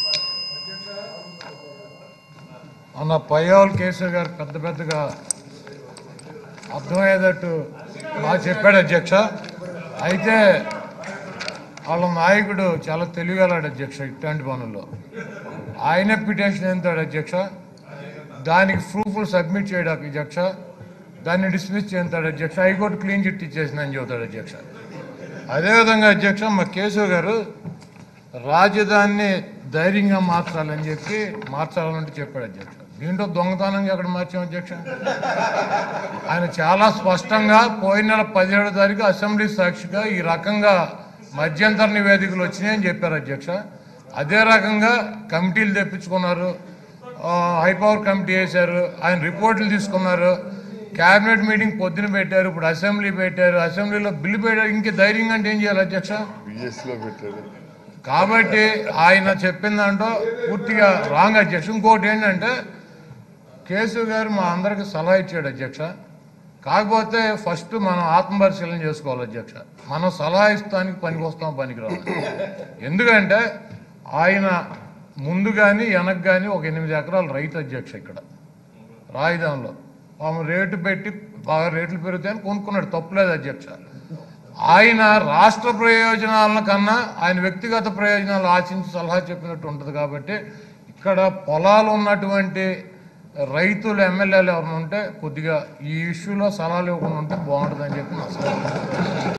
అన్న పయ్యావుల కేశవ్ గారు పెద్ద పెద్దగా అర్థమయ్యేటట్టు బాగా చెప్పాడు అధ్యక్ష అయితే వాళ్ళ నాయకుడు చాలా తెలివిగలాడు అధ్యక్ష ఇట్లాంటి పనుల్లో ఆయనే పిటిషన్ ఎంతాడు అధ్యక్ష దానికి ప్రూఫ్లు సబ్మిట్ చేయడం అధ్యక్ష దాన్ని డిస్మిస్ చేస్తాడు అధ్యక్ష హైకోర్టు క్లీన్ చిట్ ఇచ్చేసిందని చెబుతాడు అధ్యక్ష అదేవిధంగా అధ్యక్ష మా కేశవ్ గారు రాజధానిని ధైర్యంగా మార్చాలని చెప్పి మార్చాలంటే చెప్పాడు అధ్యక్ష దీంట్లో దొంగతనంగా ఎక్కడ మార్చాం అధ్యక్ష ఆయన చాలా స్పష్టంగా పోయిన నెల పదిహేడో తారీఖు అసెంబ్లీ సాక్షిగా ఈ రకంగా మధ్యంతర నివేదికలు వచ్చినాయని చెప్పారు అధ్యక్ష అదే రకంగా కమిటీలు తెప్పించుకున్నారు ఆ, హై పవర్ కమిటీ వేశారు ఆయన రిపోర్ట్లు తీసుకున్నారు కేబినెట్ మీటింగ్ పొద్దున పెట్టారు ఇప్పుడు అసెంబ్లీ పెట్టారు అసెంబ్లీలో బిల్లు పెట్టారు ఇంక ధైర్యంగా అంటే ఏం చేయాలి అధ్యక్ష బిఎస్లో పెట్టారు కాబట్టి ఆయన చెప్పిన దాంట్లో పూర్తిగా రాంగ్ అధ్యక్ష ఇంకోటి ఏంటంటే కేసు గారు మా అందరికి సలహా ఇచ్చాడు అధ్యక్ష కాకపోతే ఫస్ట్ మనం ఆత్మపరిశీలన చేసుకోవాలి అధ్యక్ష మనం సలహా ఇస్తానికి పనికి వస్తాం పనికి రావాలి ఎందుకంటే ఆయన ముందు కానీ వెనక్కి కానీ ఒక ఎనిమిది ఎకరాలు రైతు అధ్యక్ష ఇక్కడ రాజధానిలో ఆమె రేటు పెట్టి బాగా రేట్లు పెరుగుతాయని కొనుక్కున్నాడు తప్పులేదు అధ్యక్ష ఆయన రాష్ట్ర ప్రయోజనాల కన్నా ఆయన వ్యక్తిగత ప్రయోజనాలు ఆశించి సలహా చెప్పినట్టు ఉంటుంది కాబట్టి ఇక్కడ పొలాలు ఉన్నటువంటి రైతులు ఎమ్మెల్యేలు ఎవరైనా ఉంటే కొద్దిగా ఈ ఇష్యూలో సలహాలు ఇవ్వకుండా ఉంటే బాగుంటుందని చెప్పి నా సలహా